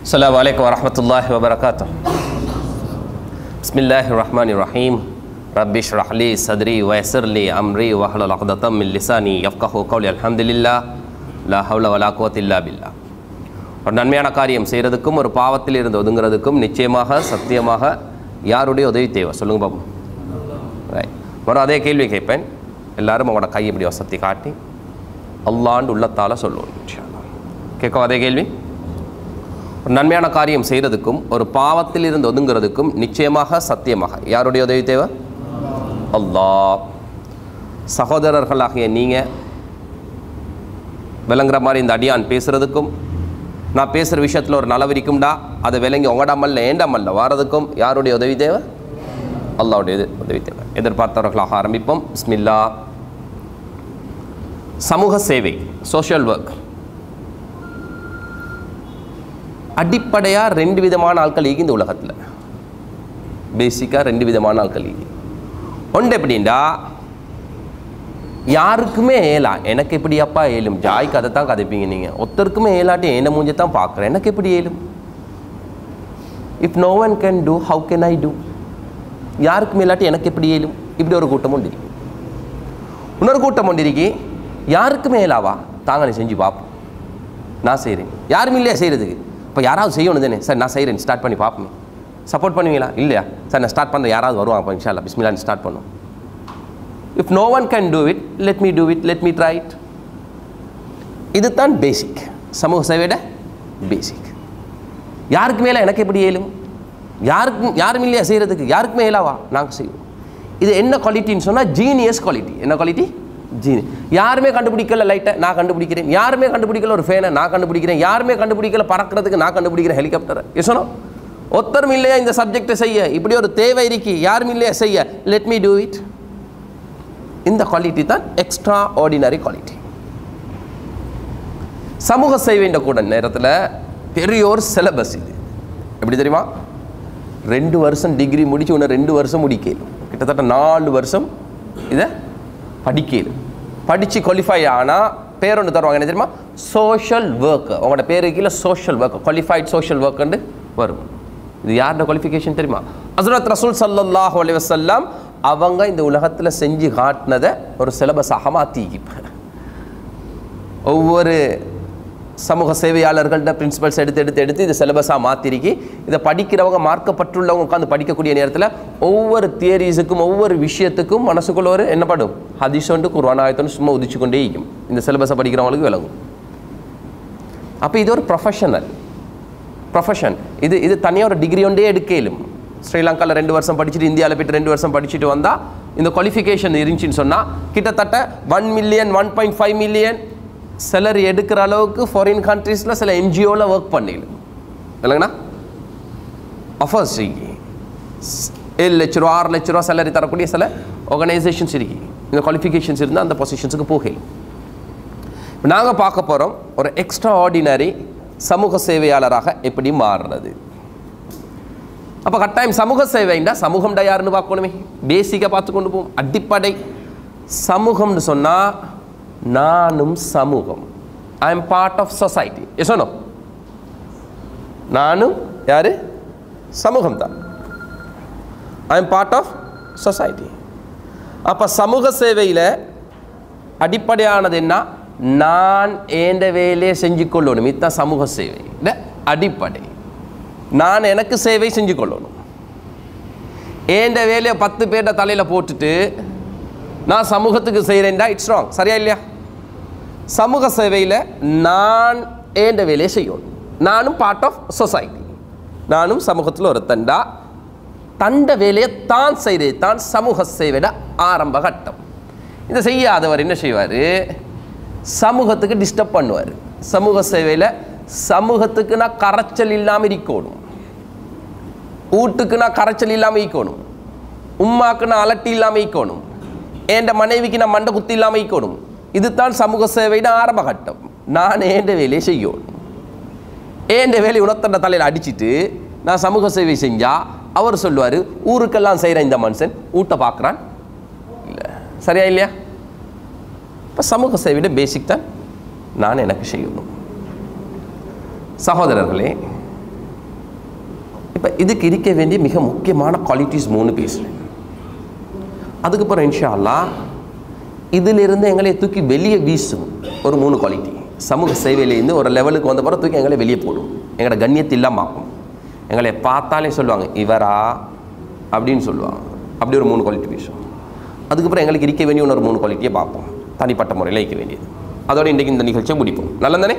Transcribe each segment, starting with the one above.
السلام عليكم ورحمة الله وبركاته بسم الله الرحمن الرحيم رب اشرح لي صدري ويسر لي أمري واحلل عقدة من لساني يفقه قولي الحمد لله لا حول ولا قوة إلا بالله ஒரு நன்மையான காரியம் செய்கிறதுக்கும் ஒரு பாவத்தில் இருந்து ஒதுங்கிறதுக்கும் நிச்சயமாக சத்தியமாக யாருடைய உதவி தேவை சொல்லுங்க பாப்போம் ரைட் மறும் அதே கேள்வி கேட்பேன் எல்லாரும் உங்களோட கை இப்படி வசதி காட்டி அல்லாண்டு உள்ளத்தால் சொல்லுவோம் இன்ஷா அல்லாஹ். கேட்கும் அதே கேள்வி ஒரு நன்மையான காரியம் செய்கிறதுக்கும் ஒரு பாவத்தில் இருந்து ஒதுங்கிறதுக்கும் நிச்சயமாக சத்தியமாக யாருடைய உதவி தேவை அல்லாஹ் சகோதரர்களாகிய நீங்கள் விளங்குற மாதிரி இந்த அடியான் பேசுகிறதுக்கும் நான் பேசுகிற விஷயத்தில் ஒரு நலவிரிக்கும்டா அதை விளங்கி உங்கடாமல்ல ஏண்டாமல்ல வாரதுக்கும் யாருடைய உதவி தேவை அல்லாவுடைய இது உதவி தேவை எதிர்பார்த்தவர்களாக ஆரம்பிப்போம் பிஸ்மில்லா சமூக சேவை சோஷியல் ஒர்க் அடிப்படையாக ரெண்டு விதமான ஆட்கள் ஈகி இந்த உலகத்தில் பேசிக்காக ரெண்டு விதமான ஆட்கள் ஈகி ஒன்று எப்படின்டா யாருக்குமே ஏலா எனக்கு எப்படி அப்பா ஏலும் ஜாய் கதை தான் கதைப்பீங்க நீங்கள் ஒருத்தருக்குமே ஏலாட்டி என்ன மூஞ்ச தான் பார்க்குறேன் எனக்கு எப்படி ஏலும் if no one can do how can I do யாருக்குமே இல்லாட்டி எனக்கு எப்படி ஏலும் இப்படி ஒரு கூட்டம் உண்டு இருக்கு. இன்னொரு கூட்டம் உண்டு இருக்கி யாருக்குமே ஏலாவா தாங்க நீ செஞ்சு பார்ப்போம் நான் செய்கிறேன் யாரும் இல்லையா செய்கிறதுக்கு இப்போ யாராவது செய்யணும் தானே சார் நான் செய்கிறேன் ஸ்டார்ட் பண்ணி பார்ப்போமே சப்போர்ட் பண்ணுவீங்களா இல்லையா சார் நான் ஸ்டார்ட் பண்ணுறேன் யாராவது வருவாங்க அப்போ இன்ஷால்லா பிஸ்மில்லான்னு ஸ்டார்ட் பண்ணும் if no one can do it let me do it let me try it இதுதான் பேசிக் சமூக சேவையோட பேசிக் யாருக்கு மேலே எனக்கு எப்படி இயலும் யாருக்கும் யாரும் இல்லையா செய்கிறதுக்கு யாருக்குமே இயலாவா நாங்கள் செய்வோம் இது என்ன குவாலிட்டின்னு சொன்னால் ஜீனியஸ் குவாலிட்டி என்ன குவாலிட்டி ஜீனி யாருமே கண்டுபிடிக்கல லைட்டை நான் கண்டுபிடிக்கிறேன் யாருமே கண்டுபிடிக்கல ஒரு ஃபேனை நான் கண்டுபிடிக்கிறேன் யாருமே கண்டுபிடிக்கல பறக்கிறதுக்கு நான் கண்டுபிடிக்கிறேன் ஹெலிகாப்டரை யோசனோ ஒருத்தரும் இல்லையா இந்த சப்ஜெக்டை செய்ய இப்படி ஒரு தேவை இருக்கு யாரும் இல்லையா செய்ய லெட் மீ டூ இட் இந்த குவாலிட்டி தான் எக்ஸ்ட்ரா ஆர்டினரி குவாலிட்டி சமூக சேவைன்ற கூட நேரத்தில் பெரிய ஒரு சிலபஸ் இது எப்படி தெரியுமா ரெண்டு வருஷம் டிகிரி முடிச்சு ஒன்று ரெண்டு வருஷம் முடிக்கலும் கிட்டத்தட்ட நாலு வருஷம் இதை படிக்கலும் படித்து குவாலிஃபை ஆனால் பேர் ஒன்று தருவாங்க என்ன தெரியுமா சோஷியல் ஒர்க் உங்களோட பேரு கீழே சோஷியல் ஒர்க் குவாலிஃபைட் சோஷியல் ஒர்க்குன்னு வரும் இது யாரோட குவாலிஃபிகேஷன் தெரியுமா ஹஸ்ரத் ரசூல் ஸல்லல்லாஹு அலைஹி வஸல்லம் அவங்க இந்த உலகத்தில் செஞ்சு காட்டினதை ஒரு சிலபஸாக மாற்றிக்கி ஒவ்வொரு சமூக சேவையாளர்கள்ட்ட பிரின்சிபல்ஸ் எடுத்து எடுத்து எடுத்து இதை சிலபஸாக மாற்றிருக்கி இதை படிக்கிறவங்க மார்க்கப்பட்டுள்ளவங்க உட்காந்து படிக்கக்கூடிய நேரத்தில் ஒவ்வொரு தியரிஸுக்கும் ஒவ்வொரு விஷயத்துக்கும் மனசுக்குள்ள ஒரு என்னப்படும் ஹதீஷோண்டு குர்வான் ஆயத்தோன்னு சும்மா உதிச்சு கொண்டே இருக்கும் இந்த சிலபஸை படிக்கிறவங்களுக்கு விளங்கும் அப்போ இது ஒரு ப்ரொஃபஷனல் ப்ரொஃபஷன் இது இது தனியாக ஒரு டிகிரி ஒன்றே எடுக்கலும் ஸ்ரீலங்காவில் ரெண்டு வருஷம் படிச்சுட்டு இந்தியாவில் போய்ட்டு ரெண்டு வருஷம் படிச்சுட்டு வந்தால் இந்த குவாலிஃபிகேஷன் இருந்துச்சுன்னு சொன்னால் கிட்டத்தட்ட one million one point five million salary எடுக்கிற அளவுக்கு ஃபாரின் கண்ட்ரீஸில் சில என்ஜிஓவில் ஒர்க் பண்ணிடும் இல்லைங்கண்ணா ஆஃபர்ஸ் ஏழு லட்ச ரூபா ஆறு லட்ச ரூபா சேலரி தரக்கூடிய சில ஆர்கனைசேஷன்ஸ் இருக்கு இந்த குவாலிஃபிகேஷன்ஸ் இருந்தால் அந்த பொசிஷன்ஸுக்கு போகலும் இப்போ நாங்கள் பார்க்க போகிறோம் ஒரு எக்ஸ்ட்ரா ஆர்டினரி சமூக சேவையாளராக எப்படி மாறுறது அப்போ கட்டாயம் சமூக சேவைண்டா சமூகம்டா யாருன்னு பார்க்கணுமே பேசிக்காக பார்த்து கொண்டு போவோம் அடிப்படை சமூகம்னு சொன்னால் நானும் சமூகம் I am part of society எசனோ நானும் யாரு சமூகம் தான் I am part of society அப்போ சமூக சேவையில் அடிப்படையானது என்ன நான் ஏண்ட வேலையை செஞ்சு கொள்ளணும் இதுதான் சமூக சேவை இந்த அடிப்படை நான் எனக்கு சேவை செஞ்சு கொள்ளணும் ஏண்ட வேலையை பத்து பேர்ட தலையில் போட்டுட்டு நான் சமூகத்துக்கு செய்கிறேன்டா இட்ஸ் ராங் சரியா இல்லையா சமூக சேவையில் நான் ஏண்ட வேலையை செய்யணும் நானும் பார்ட் ஆஃப் சொசைட்டி நானும் சமூகத்தில் ஒரு தண்டா தண்ட வேலையை தான் செய்கிறது தான் சமூக சேவையோட ஆரம்ப கட்டம் இதை செய்யாதவர் என்ன செய்வார் சமூகத்துக்கு டிஸ்டர்ப் பண்ணுவார் சமூக சேவையில் சமூகத்துக்கு நான் கரைச்சல் இல்லாமல் இருக்கணும் வீட்டுக்கு நான் கரைச்சல் இல்லாமல் ஈக்கணும் உம்மாக்கு நான் அலட்டி இல்லாமல் ஈக்கணும் என் மனைவிக்கு நான் மண்டை குத்தி இல்லாமல் ஈக்கணும் இதுதான் சமூக சேவையின் ஆரம்ப கட்டம் நான் ஏண்ட வேலையை செய்யணும் ஏண்ட வேலையை உணர்த்தண்ட தலையில் அடிச்சிட்டு நான் சமூக சேவை செஞ்சால் அவர் சொல்லுவார் ஊருக்கெல்லாம் செய்கிற இந்த மனுஷன் ஊட்ட பார்க்குறான் இல்லை சரியா இல்லையா இப்போ சமூக சேவையோட பேசிக் தான் நான் எனக்கு செய்யணும் சகோதரர்களே இப்போ இதுக்கு இருக்க வேண்டிய மிக முக்கியமான குவாலிட்டிஸ் மூணு பேசுகிறேன் அதுக்கப்புறம் இன்ஷா அல்லாஹ் இதிலிருந்து எங்களை தூக்கி வெளியே வீசும் ஒரு மூணு குவாலிட்டி சமூக சேவையிலேருந்து ஒரு லெவலுக்கு வந்த பிறகு தூக்கி எங்களை வெளியே போடும் எங்களோட கண்ணியத்தை இல்லாமல் ஆக்கும் எங்களை பார்த்தாலே சொல்லுவாங்க இவரா அப்படின்னு சொல்லுவாங்க அப்படி ஒரு மூணு குவாலிட்டி பேசும் அதுக்கப்புறம் எங்களுக்கு இருக்க வேண்டிய இன்னொரு மூணு குவாலிட்டியை பார்ப்போம் தனிப்பட்ட முறையில் இருக்க வேண்டியது அதோட இன்றைக்கு இந்த நிகழ்ச்சியை முடிப்போம் நல்லதானே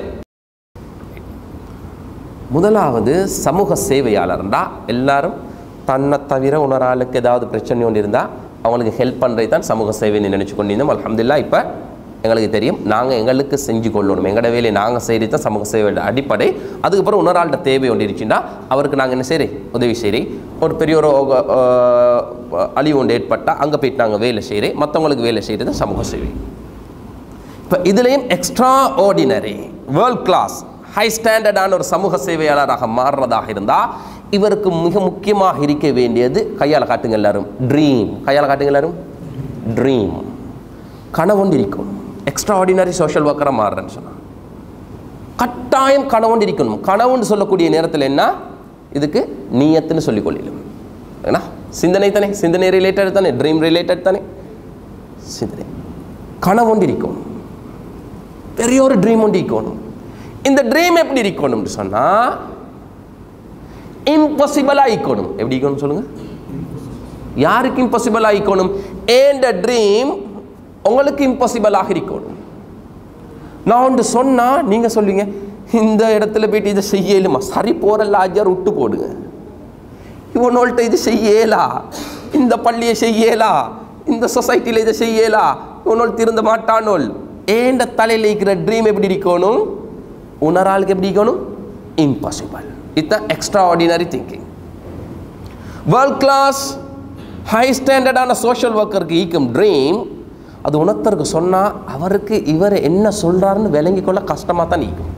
முதலாவது சமூக சேவையாளர்ண்டா எல்லாரும் தன்னை தவிர இன்னொரு ஆளுக்கு ஏதாவது பிரச்சனை ஒன்று இருந்தால் அவங்களுக்கு ஹெல்ப் பண்ணுறது தான் சமூக சேவைன்னு நினச்சி கொண்டிருந்தோம் அல்ஹம்துலில்லா இப்போ எங்களுக்கு தெரியும் நாங்கள் எங்களுக்கு செஞ்சு கொள்ளணும் எங்களோட வேலையை நாங்கள் செய்கிறது தான் சமூக சேவையோட அடிப்படை அதுக்கப்புறம் இன்னொரு ஆள்கிட்ட தேவை ஒன்று இருந்துச்சுன்னா அவருக்கு நாங்கள் என்ன செய்கிறேன் உதவி செய்கிறேன் ஒரு பெரிய ஒரு அஹ், அழிவு ஒன்று ஏற்பட்டால் அங்கே போயிட்டு நாங்கள் வேலை செய்கிறேன் மற்றவங்களுக்கு வேலை செய்கிறது தான் சமூக சேவை இப்போ இதுலேயும் extraordinary world class high ஸ்டாண்டர்டான ஒரு சமூக சேவையாளராக மாறுறதாக இருந்தால் இவருக்கு மிக முக்கியமாக இருக்க வேண்டியது கையால் காட்டுங்க எல்லாரும் ட்ரீம் கையால் காட்டுங்க எல்லாரும் ட்ரீம் கனவுண்டு இருக்கும் எக்ஸ்ட்ரா ஆர்டினரி சோஷியல் ஒர்க்கராக மாறுறேன்னு சொன்னான் கட்டாயம் கனவுண்டு இருக்கணும் கனவுன்னு சொல்லக்கூடிய நேரத்தில் என்ன இதுக்கு நீயத்துன்னு சொல்லிக் கொள்ளிடும் ஏன்னா சிந்தனை தானே சிந்தனை ரிலேட்டட் தானே ட்ரீம் ரிலேட்டட் தானே சிந்தனை கனவுண்டு இருக்கும் பெரிய ஒரு ட்ரீம் ஒன்று இருக்கணும் இந்த ட்ரீம் எப்படி இருக்கணும்னு சொன்னால் இம்பாசிபிளாக இருக்கணும் எப்படி இருக்கணும் சொல்லுங்க யாருக்கு இம்பாசிபிளாக இருக்கணும் ஏண்ட ட்ரீம் உங்களுக்கு இம்பாசிபிளாக இருக்கணும் நான் ஒன்று சொன்னால் நீங்கள் சொல்லுவீங்க இந்த இடத்துல போயிட்டு இதை செய்யலுமா சரி போகிற லாஜர் விட்டு போடுங்க இவனோல்ட்ட இது செய்யலா இந்த பள்ளியை செய்யலா இந்த சொசைட்டியில் இதை செய்யலா இவனோல் திருந்த மாட்டானோல் ஏண்ட தலையில் இருக்கிற ட்ரீம் எப்படி இருக்கணும் உணராளுக்கு எப்படி இருக்கணும் இம்பாசிபிள் இதுதான் extraordinary thinking world class high ஸ்டாண்டர்டான சோஷியல் ஒர்க்கருக்கு ஈக்கும் ட்ரீம் அது உணர்த்தருக்கு சொன்னால் அவருக்கு இவர் என்ன சொல்கிறாருன்னு விளங்கிக் கொள்ள கஷ்டமாக தான் நீக்கும்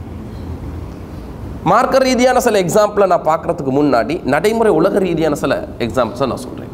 மார்க்க ரீதியான சில எக்ஸாம்பிளை நான் பார்க்குறதுக்கு முன்னாடி நடைமுறை உலக ரீதியான சில எக்ஸாம்பிள்ஸை நான் சொல்கிறேன்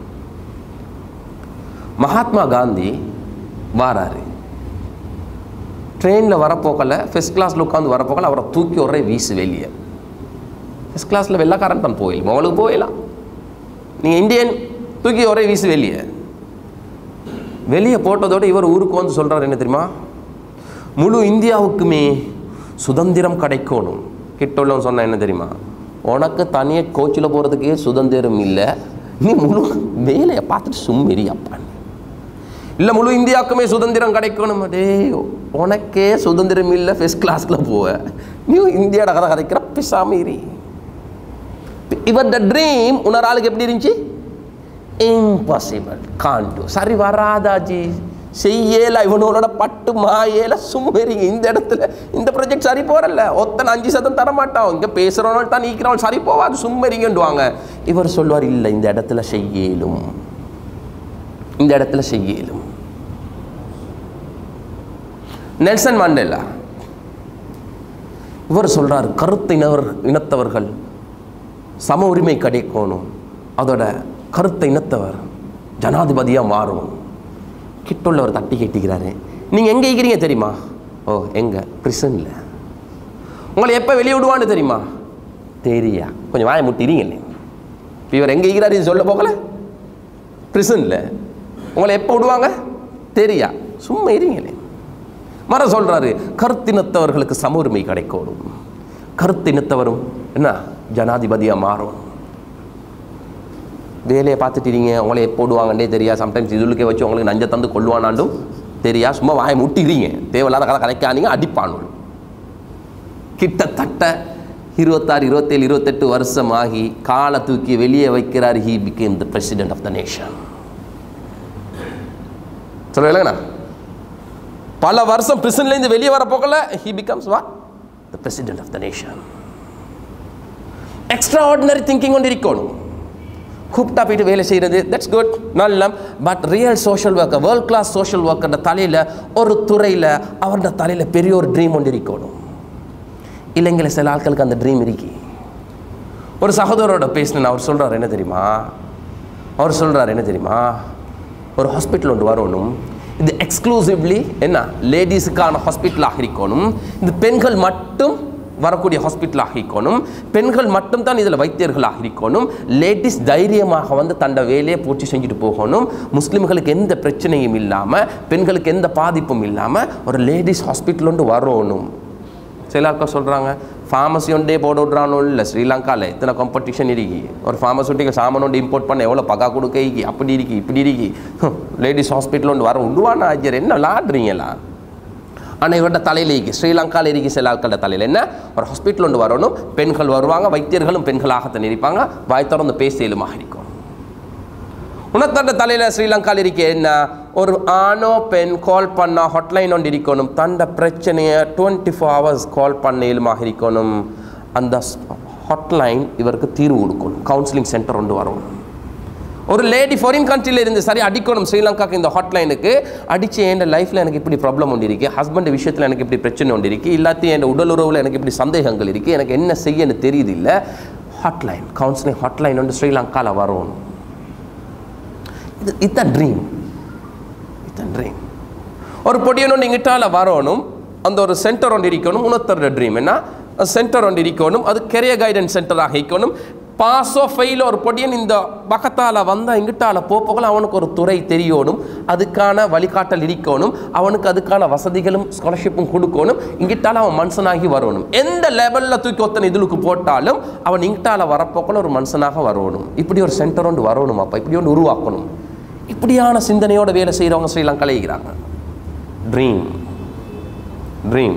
மகாத்மா காந்தி வாராரு ட்ரெயினில் வரப்போக்கல ஃபஸ்ட் கிளாஸில் உட்காந்து வரப்போக்கல அவரை தூக்கி ஒரே வீசு வெளியே ஃபஸ்ட் கிளாஸில் வெள்ளக்காரன் தான் போயிடும் அவளுக்கு போயிடலாம் நீங்கள் இந்தியன் தூக்கி ஒரே வீசு வெளியே வெளியே போட்டதோட இவர் ஊருக்கு வந்து சொல்கிறார் என்ன தெரியுமா முழு இந்தியாவுக்குமே சுதந்திரம் கிடைக்கணும் கிட்ட உள்ளவன் சொன்னா என்ன தெரியுமா உனக்கு தனியாக கோச்சில் போகிறதுக்கே சுதந்திரம் இல்லை நீ முழு வேலையை பார்த்துட்டு சும்மிரி அப்பான் இல்லை முழு இந்தியாவுக்குமே சுதந்திரம் கிடைக்கணும் டே உனக்கே சுதந்திரம் இல்லை ஃபஸ்ட் கிளாஸில் போவ நீ இந்தியாவோட கதை கதைக்கிற பிசாமீரி இவரோட ட்ரீம் உணர ஆளுக்கு எப்படி இருந்துச்சு இம்பாசிபிள் காண்டு சரி வராதாஜி செய்யல இவனோட பட்டு மாயேல சும்மேறிங்க இந்த இடத்துல இந்த ப்ராஜெக்ட் சரி போறல ஒத்தனை அஞ்சு சதம் தரமாட்டான் இங்க பேசுறவனால தான் நீக்கிறவன் சரி போவாது சும்மேறிங்கன்றுவாங்க இவர் சொல்வார் இல்லை இந்த இடத்துல செய்யலும் இந்த இடத்துல செய்யலும் நெல்சன் மண்டேலா இவர் சொல்றார் கருத்து இனவர் இனத்தவர்கள் சம உரிமை கிடைக்கணும் அதோட கருத்தை இனத்தவர் ஜனாதிபதியாக மாறும் கிட்டுள்ளவர் தட்டி கேட்டிக்கிறாரு நீங்கள் எங்கே இருக்கிறீங்க தெரியுமா ஓ எங்கே ப்ரிசனில் உங்களை எப்போ வெளியே விடுவான்னு தெரியுமா தெரியா கொஞ்சம் வாயை முட்டிறீங்களே இப்போ இவர் எங்கே இருக்கிறாரு இது சொல்ல போகல ப்ரிசனில் உங்களை எப்போ விடுவாங்க தெரியா சும்மா இருங்களே மர சொல்கிறாரு கருத்தினத்தவர்களுக்கு சம உரிமை கிடைக்கணும் கருத்தினத்தவரும் என்ன ஜனாதிபதியாக மாறும் வேலையை பார்த்துட்டீங்க உங்களை எப்போ போடுவாங்கன்னே தெரியா சம்டைம்ஸ் இதுலுக்கே வச்சு உங்களுக்கு நஞ்சை தந்து கொள்வானாண்டும் தெரியா சும்மா வாயை முட்டிடுறீங்க தேவையில்லாத கதை கலைக்காதீங்க அடிப்பானுள் கிட்டத்தட்ட இருபத்தாறு இருபத்தேழு இருபத்தெட்டு வருஷம் ஆகி காலை தூக்கி வெளியே வைக்கிறார் he became the president of the nation சொல்லுங்களேங்கண்ணா பல வருஷம் பிரிசன்லேருந்து வெளியே வர போகல ஹி பிகம்ஸ் வா the president of the nation extraordinary thinking கொண்டு இருக்கணும் கூப்பிட்டா போயிட்டு வேலை செய்கிறது தட்ஸ் குட் நல்ல but real social worker world class social worker தலையில் ஒரு துறையில் அவரோட தலையில் பெரிய ஒரு ட்ரீம் ஒன்று இருக்கணும் இல்லைங்கள சில ஆட்களுக்கு அந்த ட்ரீம் இருக்கு ஒரு சகோதரோட பேசினேன் அவர் சொல்கிறார் என்ன தெரியுமா அவர் சொல்கிறார் என்ன தெரியுமா ஒரு ஹாஸ்பிட்டல் ஒன்று வரணும் இது எக்ஸ்க்ளூசிவ்லி என்ன லேடிஸுக்கான ஹாஸ்பிட்டலாக இருக்கணும் இந்த பெண்கள் மட்டும் வரக்கூடிய ஹாஸ்பிட்டலாக இருக்கணும் பெண்கள் மட்டும்தான் இதில் வைத்தியர்களாக இருக்கணும் லேடிஸ் தைரியமாக வந்து தண்ட வேலையை பூர்த்தி செஞ்சுட்டு போகணும் முஸ்லிம்களுக்கு எந்த பிரச்சனையும் இல்லாமல் பெண்களுக்கு எந்த பாதிப்பும் இல்லாமல் ஒரு லேடிஸ் ஹாஸ்பிட்டல் ஒன்று வரணும் சில ஆட்கள் சொல்கிறாங்க ஃபார்மசி ஒன்றே போட விட்றானோ இல்லை ஸ்ரீலங்காவில் எத்தனை காம்படிஷன் இருக்கு ஒரு ஃபார்மசூட்டிக்கல் சாமான் ஒன்று இம்போர்ட் பண்ண எவ்வளோ பகா கொடுக்க இருக்கு அப்படி இருக்கு இப்படி இருக்கு லேடிஸ் ஹாஸ்பிட்டல் ஒன்று வர உண்டுவானா ஐயர் என்ன விளாடுறீங்களா ஆனால் இவர்கிட்ட தலையில் இருக்கு ஸ்ரீலங்காவில் இருக்கு சில ஆட்களோட தலையில் என்ன ஒரு ஹாஸ்பிட்டல் ஒன்று வரணும் பெண்கள் வருவாங்க வைத்தியர்களும் பெண்களாகத்தான் இருப்பாங்க வாய் திறந்து பேசியலுமாக இருக்கும் உனத்தண்ட தலையில் ஸ்ரீலங்காவில் இருக்க என்ன ஒரு ஆணோ பெண் கால் பண்ணா ஹாட்லைன் ஒன்று இருக்கணும் தண்ட பிரச்சனையை டுவெண்ட்டி ஃபோர் ஹவர்ஸ் கால் பண்ணலுமாக இருக்கணும் அந்த ஹாட்லைன் இவருக்கு தீர்வு கொடுக்கணும் கவுன்சிலிங் சென்டர் ஒன்று வரணும் ஒரு லேடி ஃபாரின் கண்ட்ரியில் இருந்து சரி அடிக்கணும் ஸ்ரீலங்காக்கு இந்த ஹாட்லைனுக்கு அடித்து என் லைஃப்பில் எனக்கு இப்படி ப்ராப்ளம் ஒன்று இருக்குது ஹஸ்பண்ட் விஷயத்தில் எனக்கு இப்படி பிரச்சனை ஒன்று இருக்குது இல்லாத்தையும் என் உடல் உறவில் எனக்கு இப்படி சந்தேகங்கள் இருக்குது எனக்கு என்ன செய்யன்னு தெரியுது இல்லை ஹாட்லைன் கவுன்சிலிங் ஹாட்லைன் வந்து ஸ்ரீலங்காவில் வரணும் இது இதுதான் ட்ரீம் இதுதான் ட்ரீம் ஒரு பொடியன் ஒன்று இங்கிட்டால வரணும் அந்த ஒரு சென்டர் ஒன்று இருக்கணும் உணர்த்துற ட்ரீம் என்ன சென்டர் ஒன்று இருக்கணும் அது கெரியர் கைடன்ஸ் சென்டராக இருக்கணும் பாஸோ ஃபெயிலோ ஒரு பொடியன் இந்த பக்கத்தால் வந்தால் இங்கிட்டால போப்போகள் அவனுக்கு ஒரு துறை தெரியணும் அதுக்கான வழிகாட்டல் இருக்கணும் அவனுக்கு அதுக்கான வசதிகளும் ஸ்காலர்ஷிப்பும் கொடுக்கணும் இங்கிட்டால அவன் மனுஷனாகி வரணும் எந்த லெவலில் தூக்கி ஒத்தனை இதுலுக்கு போட்டாலும் அவன் இங்கிட்டால வரப்போக்கள் ஒரு மனுஷனாக வரணும் இப்படி ஒரு சென்டர் ஒன்று வரணும் அப்போ இப்படி ஒன்று உருவாக்கணும் இப்படியான சிந்தனையோட வேலை செய்கிறவங்க ஸ்ரீலங்கால இருக்கிறாங்க ட்ரீம் ட்ரீம்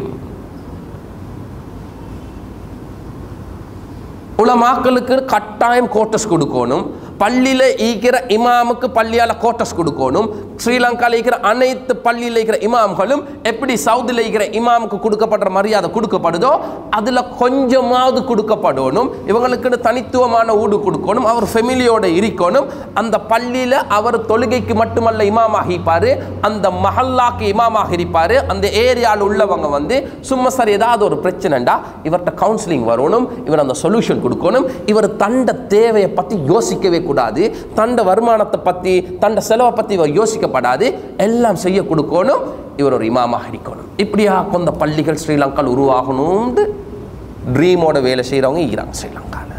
உலமாக்களுக்கு கட்டாயம் கோட்டஸ் கொடுக்கணும் பள்ளியில் ஈக்கிற இமாமுக்கு பள்ளியால் கோட்டஸ் கொடுக்கணும் ஸ்ரீலங்காவில் இருக்கிற அனைத்து பள்ளியில் இருக்கிற இமாம்களும் எப்படி சவுதியில் இருக்கிற இமாமுக்கு கொடுக்கப்படுற மரியாதை கொடுக்கப்படுதோ அதில் கொஞ்சமாவது கொடுக்கப்படணும் இவங்களுக்கு தனித்துவமான ஊடு கொடுக்கணும் அவர் ஃபெமிலியோட இருக்கணும் அந்த பள்ளியில் அவர் தொழுகைக்கு மட்டுமல்ல இமாமாக இருப்பார் அந்த மஹல்லாக்கு இமாமாக இருப்பார் அந்த ஏரியாவில் உள்ளவங்க வந்து சும்மா சரி ஏதாவது ஒரு பிரச்சனைண்டா இவர்கிட்ட கவுன்சிலிங் வரணும் இவர் அந்த சொல்யூஷன் கொடுக்கணும் இவர் தண்ட தேவையை பற்றி யோசிக்கவே கூடாது தண்ட வருமானத்தை பற்றி தண்ட செலவை பற்றி இவர் யோசிக்கப்படாது எல்லாம் செய்ய கொடுக்கணும் இவர் ஒரு இமாமாக இருக்கணும் இப்படியா கொண்ட பள்ளிகள் ஸ்ரீலங்காவில் உருவாகணும்னு ட்ரீமோட வேலை செய்கிறவங்க இருக்கிறாங்க ஸ்ரீலங்காவில்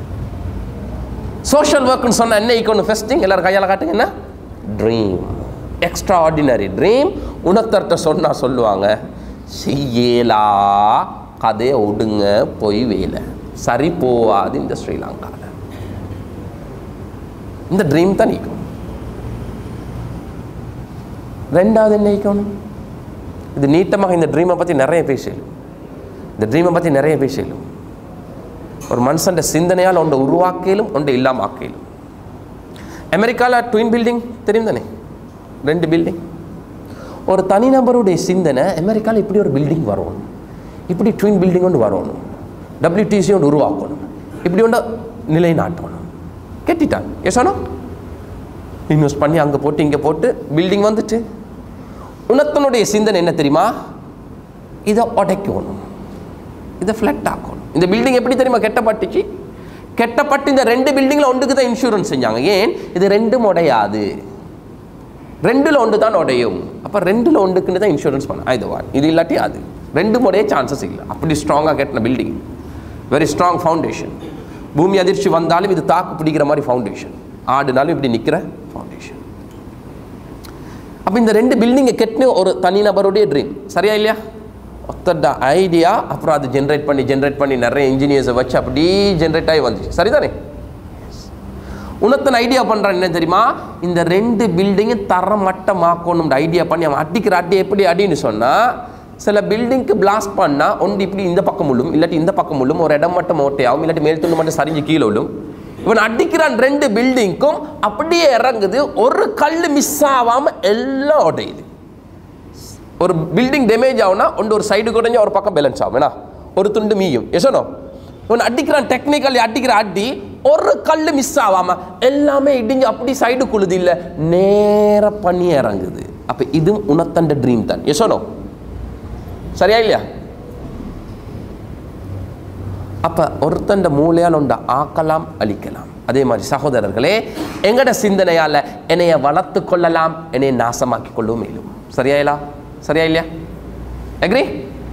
சோஷியல் ஒர்க்னு சொன்ன என்ன ஈக்கணும் ஃபெஸ்டிங் எல்லாரும் கையால் காட்டுங்க என்ன ட்ரீம் எக்ஸ்ட்ரா ஆர்டினரி ட்ரீம் உணர்த்தர்கிட்ட சொன்னால் சொல்லுவாங்க செய்யலா கதையை ஒடுங்க போய் வேலை சரி போவாது இந்த ஸ்ரீலங்காவில் இந்த ட்ரீம் தான் நீக்கணும் ரெண்டாவது என்ன நீக்கணும் இது நீட்டமாக இந்த ட்ரீமை பற்றி நிறைய பேசலும் இந்த ட்ரீமை பற்றி நிறைய பேசலும் ஒரு மனுஷன் சிந்தனையால் ஒன்றை உருவாக்கலும் ஒன்றை இல்லாமல் ஆக்கலும் அமெரிக்காவில் ட்வின் பில்டிங் தெரியும் தானே ரெண்டு பில்டிங் ஒரு தனிநபருடைய சிந்தனை அமெரிக்காவில் இப்படி ஒரு பில்டிங் வரணும் இப்படி ட்வின் பில்டிங் ஒன்று வரணும் டபிள்யூடிசி ஒன்று உருவாக்கணும் இப்படி ஒன்று நிலைநாட்டணும் கெட்டிட்டான் ஏசானோ இன்வெஸ்ட் பண்ணி அங்கே போட்டு இங்கே போட்டு பில்டிங் வந்துட்டு உனத்தனுடைய சிந்தனை என்ன தெரியுமா இதை உடைக்கணும் இதை ஃப்ளட் ஆக்கணும் இந்த பில்டிங் எப்படி தெரியுமா கெட்டப்பட்டுச்சு கெட்டப்பட்டு இந்த ரெண்டு பில்டிங்கில் ஒன்றுக்கு தான் இன்சூரன்ஸ் செஞ்சாங்க ஏன் இது ரெண்டும் உடையாது ரெண்டில் ஒன்று தான் உடையும் அப்போ ரெண்டில் ஒன்றுக்குன்னு தான் இன்சூரன்ஸ் பண்ண இது வா இது இல்லாட்டி அது ரெண்டு உடைய சான்சஸ் இல்லை அப்படி ஸ்ட்ராங்காக கட்டின பில்டிங் வெரி ஸ்ட்ராங் ஃபவுண்டேஷன் பூமி அதிர்ச்சி வந்தாலும் இது தாக்கு பிடிக்கிற மாதிரி ஃபவுண்டேஷன் ஆடுனாலும் இப்படி நிற்கிற ஃபவுண்டேஷன் அப்போ இந்த ரெண்டு பில்டிங்கை கெட்டின ஒரு தனிநபருடைய ட்ரீம் சரியா இல்லையா ஒத்தட ஐடியா அப்புறம் அது ஜென்ரேட் பண்ணி ஜென்ரேட் பண்ணி நிறைய இன்ஜினியர்ஸை வச்சு அப்படியே ஜென்ரேட் ஆகி வந்துச்சு சரிதானே உனத்தன் ஐடியா பண்ணுறான் என்ன தெரியுமா இந்த ரெண்டு பில்டிங்கும் தரமட்டமாக்கணும் ஐடியா பண்ணி அவன் அடிக்கிற அடி எப்படி அடின்னு சொன்னால் சில பில்டிங்க்கு பிளாஸ்ட் பண்ணால் ஒன்று இப்படி இந்த பக்கம் உள்ளும் இல்லாட்டி இந்த பக்கம் உள்ளும் ஒரு இடம் மட்டும் ஓட்டையாகும் இல்லாட்டி மேல் துண்டு மட்டும் சரிஞ்சு கீழே உள்ளும் இவன் அடிக்கிறான் ரெண்டு பில்டிங்க்கும் அப்படியே இறங்குது ஒரு கல் மிஸ் ஆகாமல் எல்லாம் உடையுது ஒரு பில்டிங் டேமேஜ் ஆகுனா ஒன்று ஒரு சைடு குறைஞ்சா ஒரு பக்கம் பேலன்ஸ் ஆகும் ஏன்னா ஒரு துண்டு மீயும் எசனோ இவன் அடிக்கிறான் டெக்னிக்கலி அடிக்கிற அடி ஒரு கல் மிஸ் ஆகாம எல்லாமே இடிஞ்சு அப்படி சைடு குழுது இல்லை நேர பண்ணி இறங்குது அப்போ இதுவும் உனத்தண்ட ட்ரீம் தான் எசனோ சரியா இல்லையா அப்போ ஒருத்தண்ட மூளையால் உண்ட ஆக்கலாம் அழிக்கலாம் அதே மாதிரி சகோதரர்களே எங்கட சிந்தனையால் என்னைய வளர்த்து கொள்ளலாம் என்னைய நாசமாக்கி கொள்ளவும் மேலும் சரியா இல்லா சரியா இல்லையா அக்ரி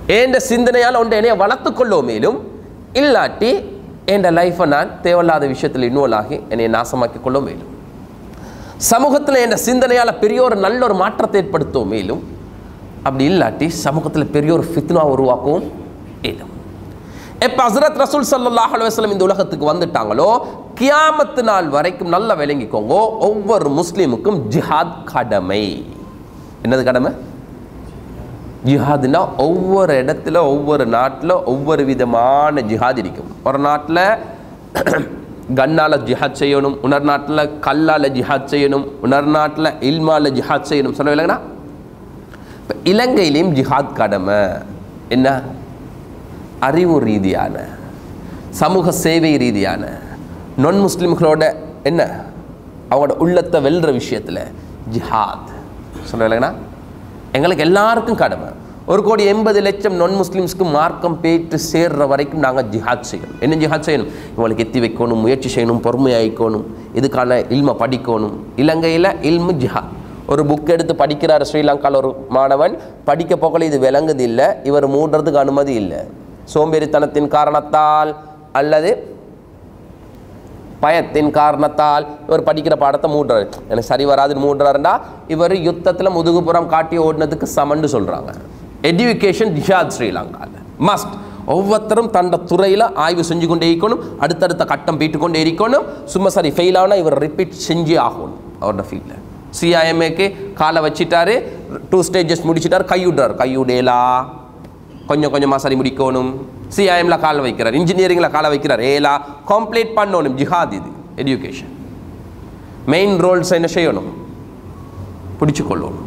ஏண்ட சிந்தனையால் ஒன்று என்னைய வளர்த்து கொள்ளோ மேலும் இல்லாட்டி என் லைஃப்பை நான் தேவையில்லாத விஷயத்தில் இன்வால்வ் ஆகி என்னை நாசமாக்கி கொள்ள மேலும் சமூகத்தில் என் சிந்தனையால் பெரிய ஒரு நல்ல ஒரு மாற்றத்தை ஏற்படுத்தும் மேலும் அப்படி இல்லாட்டி சமூகத்தில் பெரிய ஒரு ஃபித்னா உருவாக்கவும் இயலும் எப்போ ஹசரத் ரசூல் ஸல்லல்லாஹு அலைஹி வஸல்லம் இந்த உலகத்துக்கு வந்துட்டாங்களோ கியாமத்து நாள் வரைக்கும் நல்லா விளங்கிக்கோங்க ஒவ்வொரு முஸ்லீமுக்கும் ஜிஹாத் கடமை என்னது கடமை ஜிஹாதுனா ஒவ்வொரு இடத்துல ஒவ்வொரு நாட்டில் ஒவ்வொரு விதமான ஜிஹாத் இருக்கும் ஒரு நாட்டில் கண்ணால் ஜிஹாத் செய்யணும் உணர் நாட்டில் கல்லால் ஜிஹாத் செய்யணும் உணர் நாட்டில் இல்மால ஜிஹாத் செய்யணும் சொல்ல இல்லைங்கண்ணா இப்போ இலங்கையிலையும் ஜிஹாத் கடமை என்ன அறிவு ரீதியான சமூக சேவை ரீதியான நான் முஸ்லிம்களோட என்ன அவங்களோட உள்ளத்தை வெல்ற விஷயத்தில் ஜிஹாத் சொல்ல இல்லைங்கண்ணா எங்களுக்கு எல்லாருக்கும் கடமை ஒரு கோடி எண்பது லட்சம் நான் முஸ்லிம்ஸ்க்கு மார்க்கம் பேற்று சேர்ற வரைக்கும் நாங்கள் ஜிஹாத் செய்யணும் என்ன ஜிஹாத் செய்யணும் இவங்களுக்கு எத்தி வைக்கணும் முயற்சி செய்யணும் பொறுமையாயிக்கணும் இதுக்கான இல்மை படிக்கணும் இலங்கையில் இல்மு ஜிஹாத் ஒரு புக் எடுத்து படிக்கிறார் ஸ்ரீலங்காவில் ஒரு மாணவன் படிக்க போகல இது விளங்குது இல்லை இவர் மூடுறதுக்கு அனுமதி இல்லை சோம்பேறித்தனத்தின் காரணத்தால் அல்லது பயத்தின் காரணத்தால் இவர் படிக்கிற பாடத்தை மூடுறாரு எனக்கு சரி வராதுன்னு மூடுறாருண்டா இவர் யுத்தத்தில் முதுகுப்புறம் காட்டி ஓடினதுக்கு சமன்னு சொல்கிறாங்க எஜுகேஷன் ஜிஹாத் ஸ்ரீலங்காவில் மஸ்ட் ஒவ்வொருத்தரும் தண்ட துறையில் ஆய்வு செஞ்சு கொண்டே இருக்கணும் அடுத்தடுத்த கட்டம் போயிட்டு கொண்டே இருக்கணும் சும்மா சரி ஃபெயில் ஆனால் இவர் ரிப்பீட் செஞ்சே ஆகணும் அவரோட ஃபீல்டில் சிஐஎம்ஏக்கு காலை வச்சிட்டாரு டூ ஸ்டேஜஸ் முடிச்சிட்டாரு கைவிடுறாரு கையுடேலா கொஞ்சம் கொஞ்சமாக சரி முடிக்கணும் சிஐஎம்ல கால் வைக்கிறார் இன்ஜினியரிங்கில் காலை வைக்கிறார் ஏலா கம்ப்ளீட் பண்ணணும் ஜிஹாத் இது எஜுகேஷன் மெயின் ரோல்ஸ் என்ன செய்யணும் பிடிச்சு கொள்ளணும்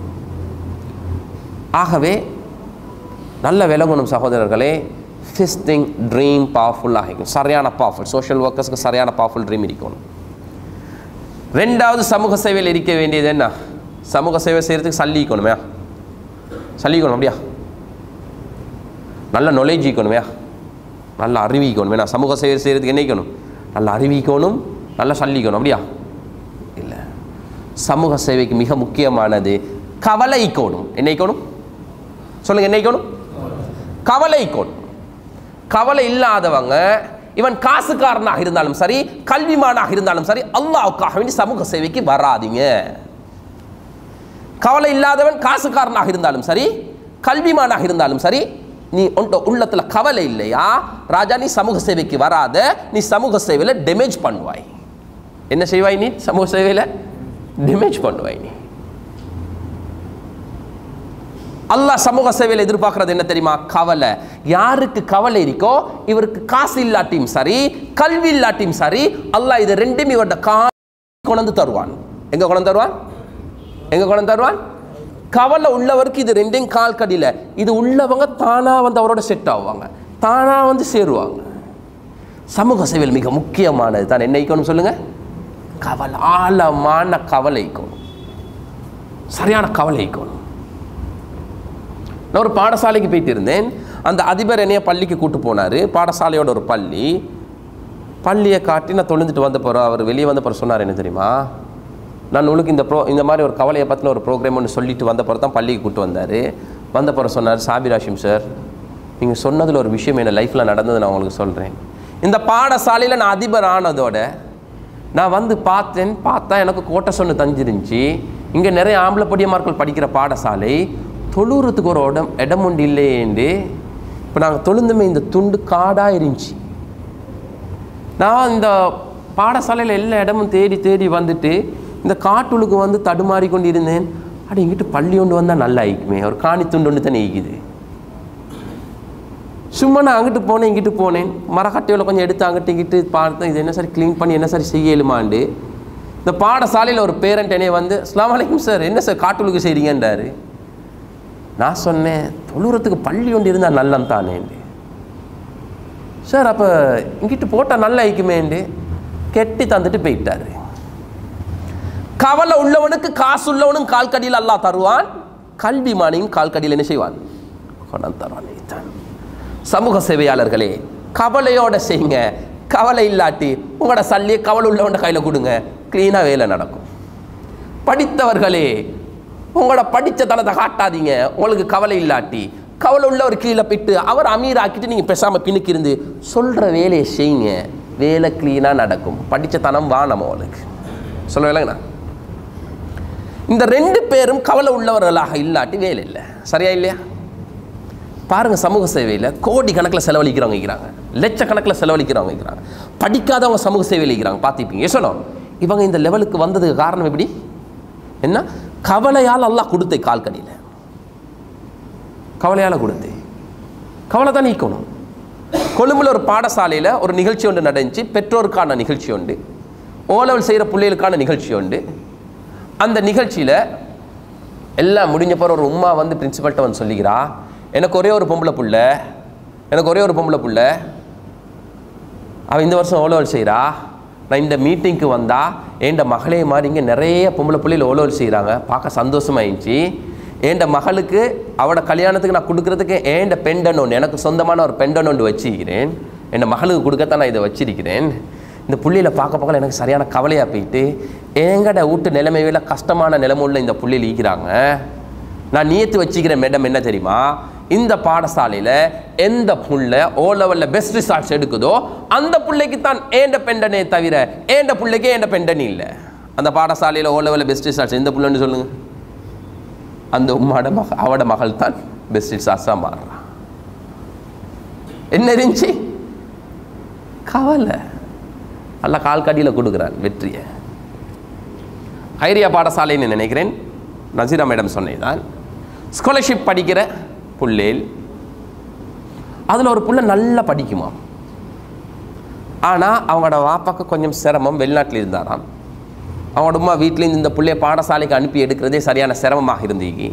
ஆகவே நல்ல விளங்கணும் சகோதரர்களே ஃபிஸ்ட் திங் ட்ரீம் பவர்ஃபுல் ஆகிக்கும் சரியான பவர்ஃபுல் சோஷியல் ஒர்க்கர்ஸ்க்கு சரியான பவர்ஃபுல் ட்ரீம் இருக்கணும் ரெண்டாவது சமூக சேவையில் இருக்க வேண்டியது என்ன சமூக சேவை செய்கிறதுக்கு சல்லிக்கணுமே சல்லிக்கணும் அப்படியா நல்ல நாலேஜ் இருக்கணுமே நல்ல அறிவிக்கணும் வேணா சமூக சேவை செய்கிறதுக்கு என்ன இருக்கணும் நல்ல அறிவிக்கணும் நல்ல சல்லிக்கணும் அப்படியா இல்லை சமூக சேவைக்கு மிக முக்கியமானது கவலைக்கோணும் என்னைக்கணும் சொல்லுங்க என்னைக்கணும் கவலைக்கோணும் கவலை இல்லாதவங்க இவன் காசுக்காரனாக இருந்தாலும் சரி கல்விமானாக இருந்தாலும் சரி அல்லாவுக்காக வேண்டி சமூக சேவைக்கு வராதீங்க கவலை இல்லாதவன் காசுக்காரனாக இருந்தாலும் சரி கல்விமானாக இருந்தாலும் சரி நீ உன்ட உள்ளத்துல கவலை இல்லையா ராஜா நீ சமூக சேவைக்கு வராத நீ சமூக சேவையில் டேமேஜ் பண்ணுவாய் என்ன செய்வாய் நீ சமூக சேவையில் டேமேஜ் பண்ணுவாய் நீ அல்லாஹ் சமூக சேவையில் எதிர்பார்க்கறது என்ன தெரியுமா கவலை யாருக்கு கவலை இருக்கோ இவருக்கு காசு இல்லாட்டியும் சரி கல்வி இல்லாட்டியும் சரி அல்லாஹ் இது ரெண்டுமே இவரோட கா கொண்டு தருவான் எங்க கொண்டு தருவான் எங்க கொண்டு தருவான் கவலை உள்ளவருக்கு இது ரெண்டையும் கால் கடியில் இது உள்ளவங்க தானா வந்து அவரோட செட் ஆகுவாங்க தானா வந்து சேருவாங்க சமூக சேவையில் மிக முக்கியமானது தான் என்ன ஈக்கணும் சொல்லுங்க கவலை ஆழமான கவலை ஈக்கணும் சரியான கவலை ஈக்கணும் நான் ஒரு பாடசாலைக்கு போயிட்டு இருந்தேன் அந்த அதிபர் என்னைய பள்ளிக்கு கூட்டு போனார் பாடசாலையோட ஒரு பள்ளி பள்ளியை காட்டி நான் தொழுந்துட்டு வந்த போகிறோம் அவர் வெளியே வந்த பிறகு சொன்னார் என்ன தெரியுமா நான் உங்களுக்கு இந்த ப்ரோ இந்த மாதிரி ஒரு கவலையை பற்றின ஒரு ப்ரோக்ராம் ஒன்று சொல்லிட்டு வந்த பிறகு தான் பள்ளிக்கு கூட்டு வந்தார் வந்த பிறகு சொன்னார் சாபிர் ஹாஷிம் சார் நீங்கள் சொன்னதில் ஒரு விஷயம் என்ன லைஃப்பில் நடந்தது நான் உங்களுக்கு சொல்கிறேன் இந்த பாடசாலையில் நான் அதிபர் ஆனதோட நான் வந்து பார்த்தேன் பார்த்தா எனக்கு கோட்டை சொன்ன தஞ்சிருந்துச்சு இங்கே நிறைய ஆம்பளை பொடியமார்கள் படிக்கிற பாடசாலை தொழுறதுக்கு ஒரு இடம் இடம் உண்டு இல்லையேண்டு இப்போ நாங்கள் தொழுந்துமே இந்த துண்டு காடாக இருந்துச்சு நான் இந்த பாடசாலையில் எல்லா இடமும் தேடி தேடி வந்துட்டு இந்த காட்டுளுக்கு வந்து தடுமாறி கொண்டு இருந்தேன் அடி இங்கிட்டு பள்ளி ஒன்று வந்தால் நல்லா ஆயிக்குமே ஒரு காணி துண்டு ஒன்று தானே ஈக்குது சும்மா நான் அங்கிட்டு போனேன் இங்கிட்டு போனேன் மரக்கட்டையில் கொஞ்சம் எடுத்து அங்கிட்டு இங்கிட்டு பார்த்தேன் இது என்ன சார் க்ளீன் பண்ணி என்ன சார் செய்யலுமாண்டு இந்த பாடசாலையில் ஒரு பேரண்ட் என்னைய வந்து அஸ்லாம் வலைக்கும் சார் என்ன சார் காட்டுளுக்கு செய்கிறீங்கன்றாரு நான் சொன்னேன் தொழுறதுக்கு பள்ளி ஒன்று இருந்தால் நல்லம் தானேண்டு சார் அப்போ இங்கிட்டு போட்டால் நல்லா ஐக்குமேண்டு கெட்டி தந்துட்டு போயிட்டாரு கவலை உள்ளவனுக்கு காசு உள்ளவனும் கால் கடியில் அல்லாஹ் தருவான் கல்விமானியும் கால் கடியில் என்ன செய்வான் கொண்டாந்து தருவான் இதுதான். சமூக சேவையாளர்களே கவலையோட செய்யுங்க கவலை இல்லாட்டி உங்களோட சல்லியை கவலை உள்ளவன்ட கையில் கொடுங்க க்ளீனாக வேலை நடக்கும் படித்தவர்களே உங்களோட படித்த தனத்தை காட்டாதீங்க உங்களுக்கு கவலை இல்லாட்டி கவலை உள்ளவர் கீழே போயிட்டு அவர் அமீர் ஆக்கிட்டு நீங்கள் பேசாமல் பின்னுக்கு இருந்து சொல்கிற வேலையை செய்யுங்க வேலை க்ளீனாக நடக்கும் படித்த தனம் வானம் அவளுக்கு சொல்ல வேலைங்கண்ணா இந்த ரெண்டு பேரும் கவலை உள்ளவர்களாக இல்லாட்டி வேலை இல்லை சரியா இல்லையா பாருங்க சமூக சேவையில் கோடி கணக்கில் செலவழிக்கிறவங்க இருக்கிறாங்க லட்சக்கணக்கில் செலவழிக்கிறவங்க இருக்கிறாங்க படிக்காதவங்க சமூக சேவையில் இருக்கிறாங்க பார்த்துப்பீங்க ஏசனோ இவங்க இந்த லெவலுக்கு வந்ததுக்கு காரணம் எப்படி என்ன கவலையால் அல்லாஹ் கொடுத்தே கால்கடியில் கவலையால் கொடுத்தே கவலை தான் நீக்கணும் கொழும்புல ஒரு பாடசாலையில் ஒரு நிகழ்ச்சி ஒன்று நடந்துச்சு பெற்றோருக்கான நிகழ்ச்சி உண்டு ஓலவல் செய்கிற பிள்ளைகளுக்கான நிகழ்ச்சி உண்டு அந்த நிகழ்ச்சியில் எல்லாம் முடிஞ்ச பிறகு ஒரு உம்மா வந்து பிரின்சிபல்கிட்ட வந்து சொல்லிக்கிறா எனக்கு ஒரே ஒரு பொம்பளை புள்ள எனக்கு ஒரே ஒரு பொம்பளை புள்ள அவள் இந்த வருஷம் ஓலோவல் செய்கிறா நான் இந்த மீட்டிங்க்கு வந்தா என்ட மகளே மாதிரி இங்கே நிறைய பொம்பளை பிள்ளைகள் ஓலோவல் செய்கிறாங்க பார்க்க சந்தோஷமாயிடுச்சு என்ட மகளுக்கு அவட கல்யாணத்துக்கு நான் கொடுக்கறதுக்கு ஏண்ட பெண்டன் ஒன்று எனக்கு சொந்தமான ஒரு பெண்டன் ஒன்று வச்சிருக்கிறேன் என் மகளுக்கு கொடுக்கத்தான் நான் இதை வச்சிருக்கிறேன் இந்த புள்ளியில பார்க்க பார்க்க எனக்கு சரியான கவலையாக போயிட்டு எங்கட வீட்டு நிலைமையில கஷ்டமான நிலைமை உள்ள இந்த புள்ளியில் ஈக்கிறாங்க நான் நியத்து வச்சுக்கிற மேடம் என்ன தெரியுமா இந்த பாடசாலையில் எந்த புள்ள ஓ லெவலில் பெஸ்ட் ரிசால்ட்ஸ் எடுக்குதோ அந்த பிள்ளைக்கு தான் ஏண்ட பெண்டனே தவிர ஏண்ட பிள்ளைக்கு ஏண்ட பெண்டனி இல்லை அந்த பாடசாலையில் ஓ லெவலில் பெஸ்ட் ரிசால்ட்ஸ் எந்த புள்ளன்னு சொல்லுங்க அந்த உம்மாட மக அவட மகள் தான் பெஸ்ட் ரிசால்ட்ஸாக மாறுறான் என்ன இருந்துச்சு கவலை அல்ல கால் கடியில் கொடுக்குறான் வெற்றியை ஐரியா பாடசாலைன்னு நினைக்கிறேன் நசீரா மேடம் சொன்னேதான் ஸ்காலர்ஷிப் படிக்கிற புள்ளேல் அதில் ஒரு புள்ள நல்லா படிக்குமா ஆனால் அவங்களோட வாப்பாக்கு கொஞ்சம் சிரமம் வெளிநாட்டில் இருந்தாராம் அவங்களோட அம்மா வீட்டிலேருந்து இந்த பிள்ளைய பாடசாலைக்கு அனுப்பி எடுக்கிறதே சரியான சிரமமாக இருந்தீங்க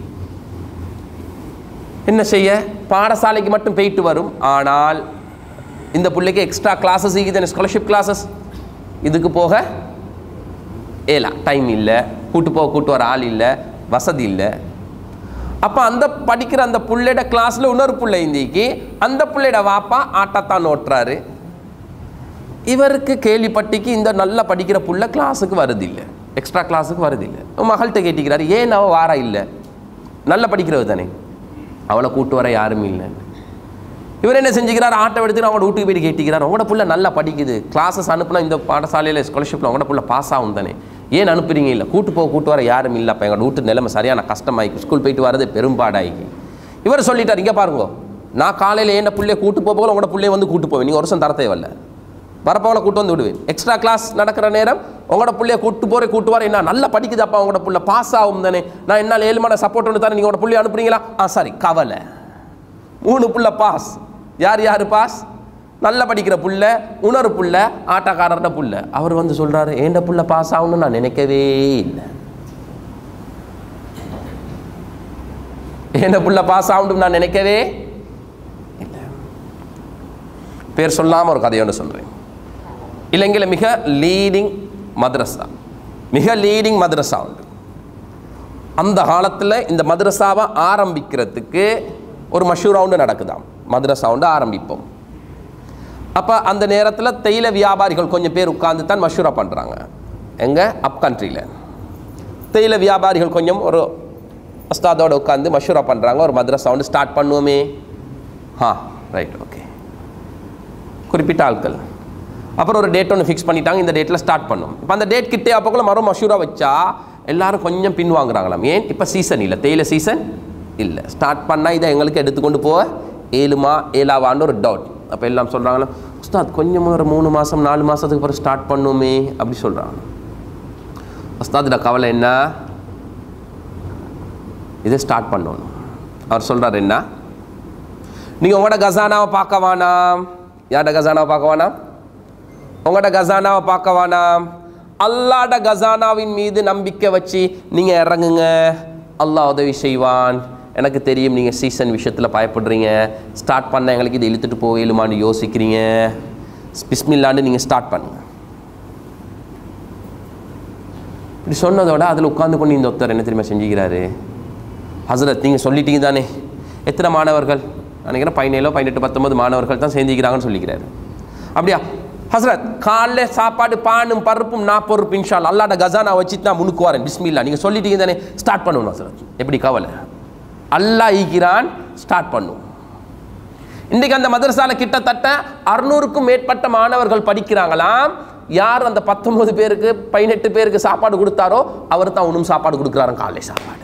என்ன செய்ய பாடசாலைக்கு மட்டும் போயிட்டு வரும் ஆனால் இந்த பிள்ளைக்கு எக்ஸ்ட்ரா கிளாஸஸ் இருக்குது ஸ்காலர்ஷிப் கிளாஸஸ் இதுக்கு போக ஏலா டைம் இல்லை கூட்டு போக கூட்டு வர ஆள் இல்லை வசதி இல்லை அப்போ அந்த படிக்கிற அந்த புள்ளையோட கிளாஸில் இன்னொரு பிள்ளை இந்திக்கு அந்த பிள்ளையோட வாப்பா ஆட்டத்தான் ஓட்டுறாரு இவருக்கு கேள்விப்பட்டிக்கு இந்த நல்லா படிக்கிற புள்ள கிளாஸுக்கு வருது இல்லை எக்ஸ்ட்ரா கிளாஸுக்கு வருது இல்லை மகள்கிட்ட கேட்டிக்கிறாரு ஏன் அவள் வாரா இல்லை நல்லா படிக்கிறவ தானே அவளை கூட்டு வர யாருமே இல்லை இவர் என்ன செஞ்சுக்கிறார் ஆட்டோ எடுத்துட்டு அவங்களோட வீட்டுக்கு போய் கேட்டிக்கிறார் உங்களோட புள்ள நல்லா படிக்குது கிளாஸஸ் அனுப்புனா இந்த பாடசாலையில் ஸ்காலர்ஷிப்பில் உங்களோட புள்ள பாஸ் ஆகும் தானே ஏன் அனுப்புறீங்க இல்லை கூட்டு போக கூட்டு வர யாரும் இல்லை அப்போ எங்களோட வீட்டு நிலைமை சரியான கஷ்டமாயிக்கு ஸ்கூல் போயிட்டு வரது பெரும்பாடாயிக்கு இவர் சொல்லிட்டார் இங்கே பாருங்க நான் காலையில் என்ன பிள்ளைய கூட்டு போக போக உங்களோட பிள்ளைய வந்து கூட்டு போவேன் நீங்கள் வருஷம் தர தேவையில்ல வரப்பவங்களை கூட்டு வந்து விடுவேன் எக்ஸ்ட்ரா கிளாஸ் நடக்கிற நேரம் உங்களோட பிள்ளைய கூட்டு போகிற கூட்டு வர என்ன நல்லா படிக்குதாப்பா உங்களோட புள்ள பாஸ் ஆகும் தானே நான் என்னால் ஏழு மணி சப்போர்ட் ஒன்று தரேன் நீங்கள் உங்களோட பிள்ளைய அனுப்புறீங்களா ஆ சரி கவலை மூணு புள்ள பாஸ் யார் யார் பாஸ் நல்லா படிக்கிற புள்ள உணர் புள்ள ஆட்டக்காரர்ட புள்ள அவர் வந்து சொல்றாரு ஏண்ட புள்ள பாஸ் ஆகணும்னு நான் நினைக்கவே இல்லை ஏண்ட புள்ள பாஸ் ஆகணும் நான் நினைக்கவே இல்லை பேர் சொல்லாம ஒரு கதையோடு சொல்றேன் இலங்கையில் மிக லீடிங் மദ്രസா மிக லீடிங் மദ്രസா உண்டு அந்த காலத்தில் இந்த மദ്രസാவை ஆரம்பிக்கிறதுக்கு ஒரு மஷூரா உண்டு நடக்குதாம் மദ്രസா உண்டு ஆரம்பிப்போம் அப்போ அந்த நேரத்தில் தேயில வியாபாரிகள் கொஞ்சம் பேர் உட்கார்ந்து தான் மஷூரா பண்ணுறாங்க எங்கே அப் கண்ட்ரியில் தேயில வியாபாரிகள் கொஞ்சம் ஒரு உஸ்தாதோட உட்காந்து மஷூரா பண்ணுறாங்க ஒரு மദ്രസா வந்து ஸ்டார்ட் பண்ணுவோமே ஆ ரைட் ஓகே குறிப்பிட்ட ஆட்கள் அப்புறம் ஒரு டேட் ஒன்று ஃபிக்ஸ் பண்ணிட்டாங்க இந்த டேட்டில் ஸ்டார்ட் பண்ணும் இப்போ அந்த டேட் கிட்டே அப்போக்குள்ள மரம் மஷூரா வச்சா எல்லாரும் கொஞ்சம் பின்வாங்குறாங்களாம் ஏன் இப்போ சீசன் இல்லை தேயிலை சீசன் இல்லை ஸ்டார்ட் பண்ணால் இதை எங்களுக்கு எடுத்துக்கொண்டு போக ஏழுமா ஏழாவான்னு ஒரு டவுட் அப்போ எல்லாம் சொல்கிறாங்களா உஸ்தாத் கொஞ்சம் ஒரு மூணு மாதம் நாலு மாதத்துக்கு அப்புறம் ஸ்டார்ட் பண்ணுமே அப்படி சொல்கிறாங்க உஸ்தாதோட கவலை என்ன இதை ஸ்டார்ட் பண்ணணும் அவர் சொல்கிறார் என்ன நீங்கள் உங்களோட கசானாவை பார்க்க வேணாம் யாரோட கசானாவை பார்க்க வேணாம் உங்களோட கசானாவை பார்க்க வேணாம் அல்லாட கசானாவின் மீது நம்பிக்கை வச்சு நீங்கள் இறங்குங்க அல்லாஹ் உதவி செய்வான் எனக்கு தெரியும் நீங்கள் சீசன் விஷயத்தில் பயப்படுறீங்க ஸ்டார்ட் பண்ண எங்களுக்கு இதை இழுத்துட்டு போயிலுமான்னு யோசிக்கிறீங்க பிஸ்மில்லான்னு நீங்கள் ஸ்டார்ட் பண்ணுங்க இப்படி சொன்னதோட அதில் உட்கார்ந்து கொண்டு இந்த ஒருத்தர் என்ன தெரியுமா செஞ்சுக்கிறாரு ஹசரத் நீங்கள் சொல்லிட்டீங்க தானே எத்தனை மாணவர்கள் நினைக்கிறேன் பதினேழோ பதினெட்டு பத்தொன்பது மாணவர்கள் தான் சேர்ந்திக்கிறாங்கன்னு சொல்லிக்கிறாரு அப்படியா ஹசரத் காலைல சாப்பாடு பானும் பருப்பும் நான் பொறுப்பு இன்ஷால் அல்லாட கசானா வச்சுட்டு நான் முன்னுக்கு வரேன் பிஸ்மில்லா நீங்கள் சொல்லிட்டீங்க தானே ஸ்டார்ட் பண்ணணும் ஹசரத் எப்படி கவலை அல்லாஹ் ஈக்கிறான் ஸ்டார்ட் பண்ணும் இன்றைக்கு அந்த மதரசால கிட்டத்தட்ட அறுநூறுக்கும் மேற்பட்ட மாணவர்கள் படிக்கிறாங்களாம் யார் அந்த பத்தொன்பது பேருக்கு பதினெட்டு பேருக்கு சாப்பாடு கொடுத்தாரோ அவர் தான் உணும் சாப்பாடு கொடுக்குறாரு காலை சாப்பாடு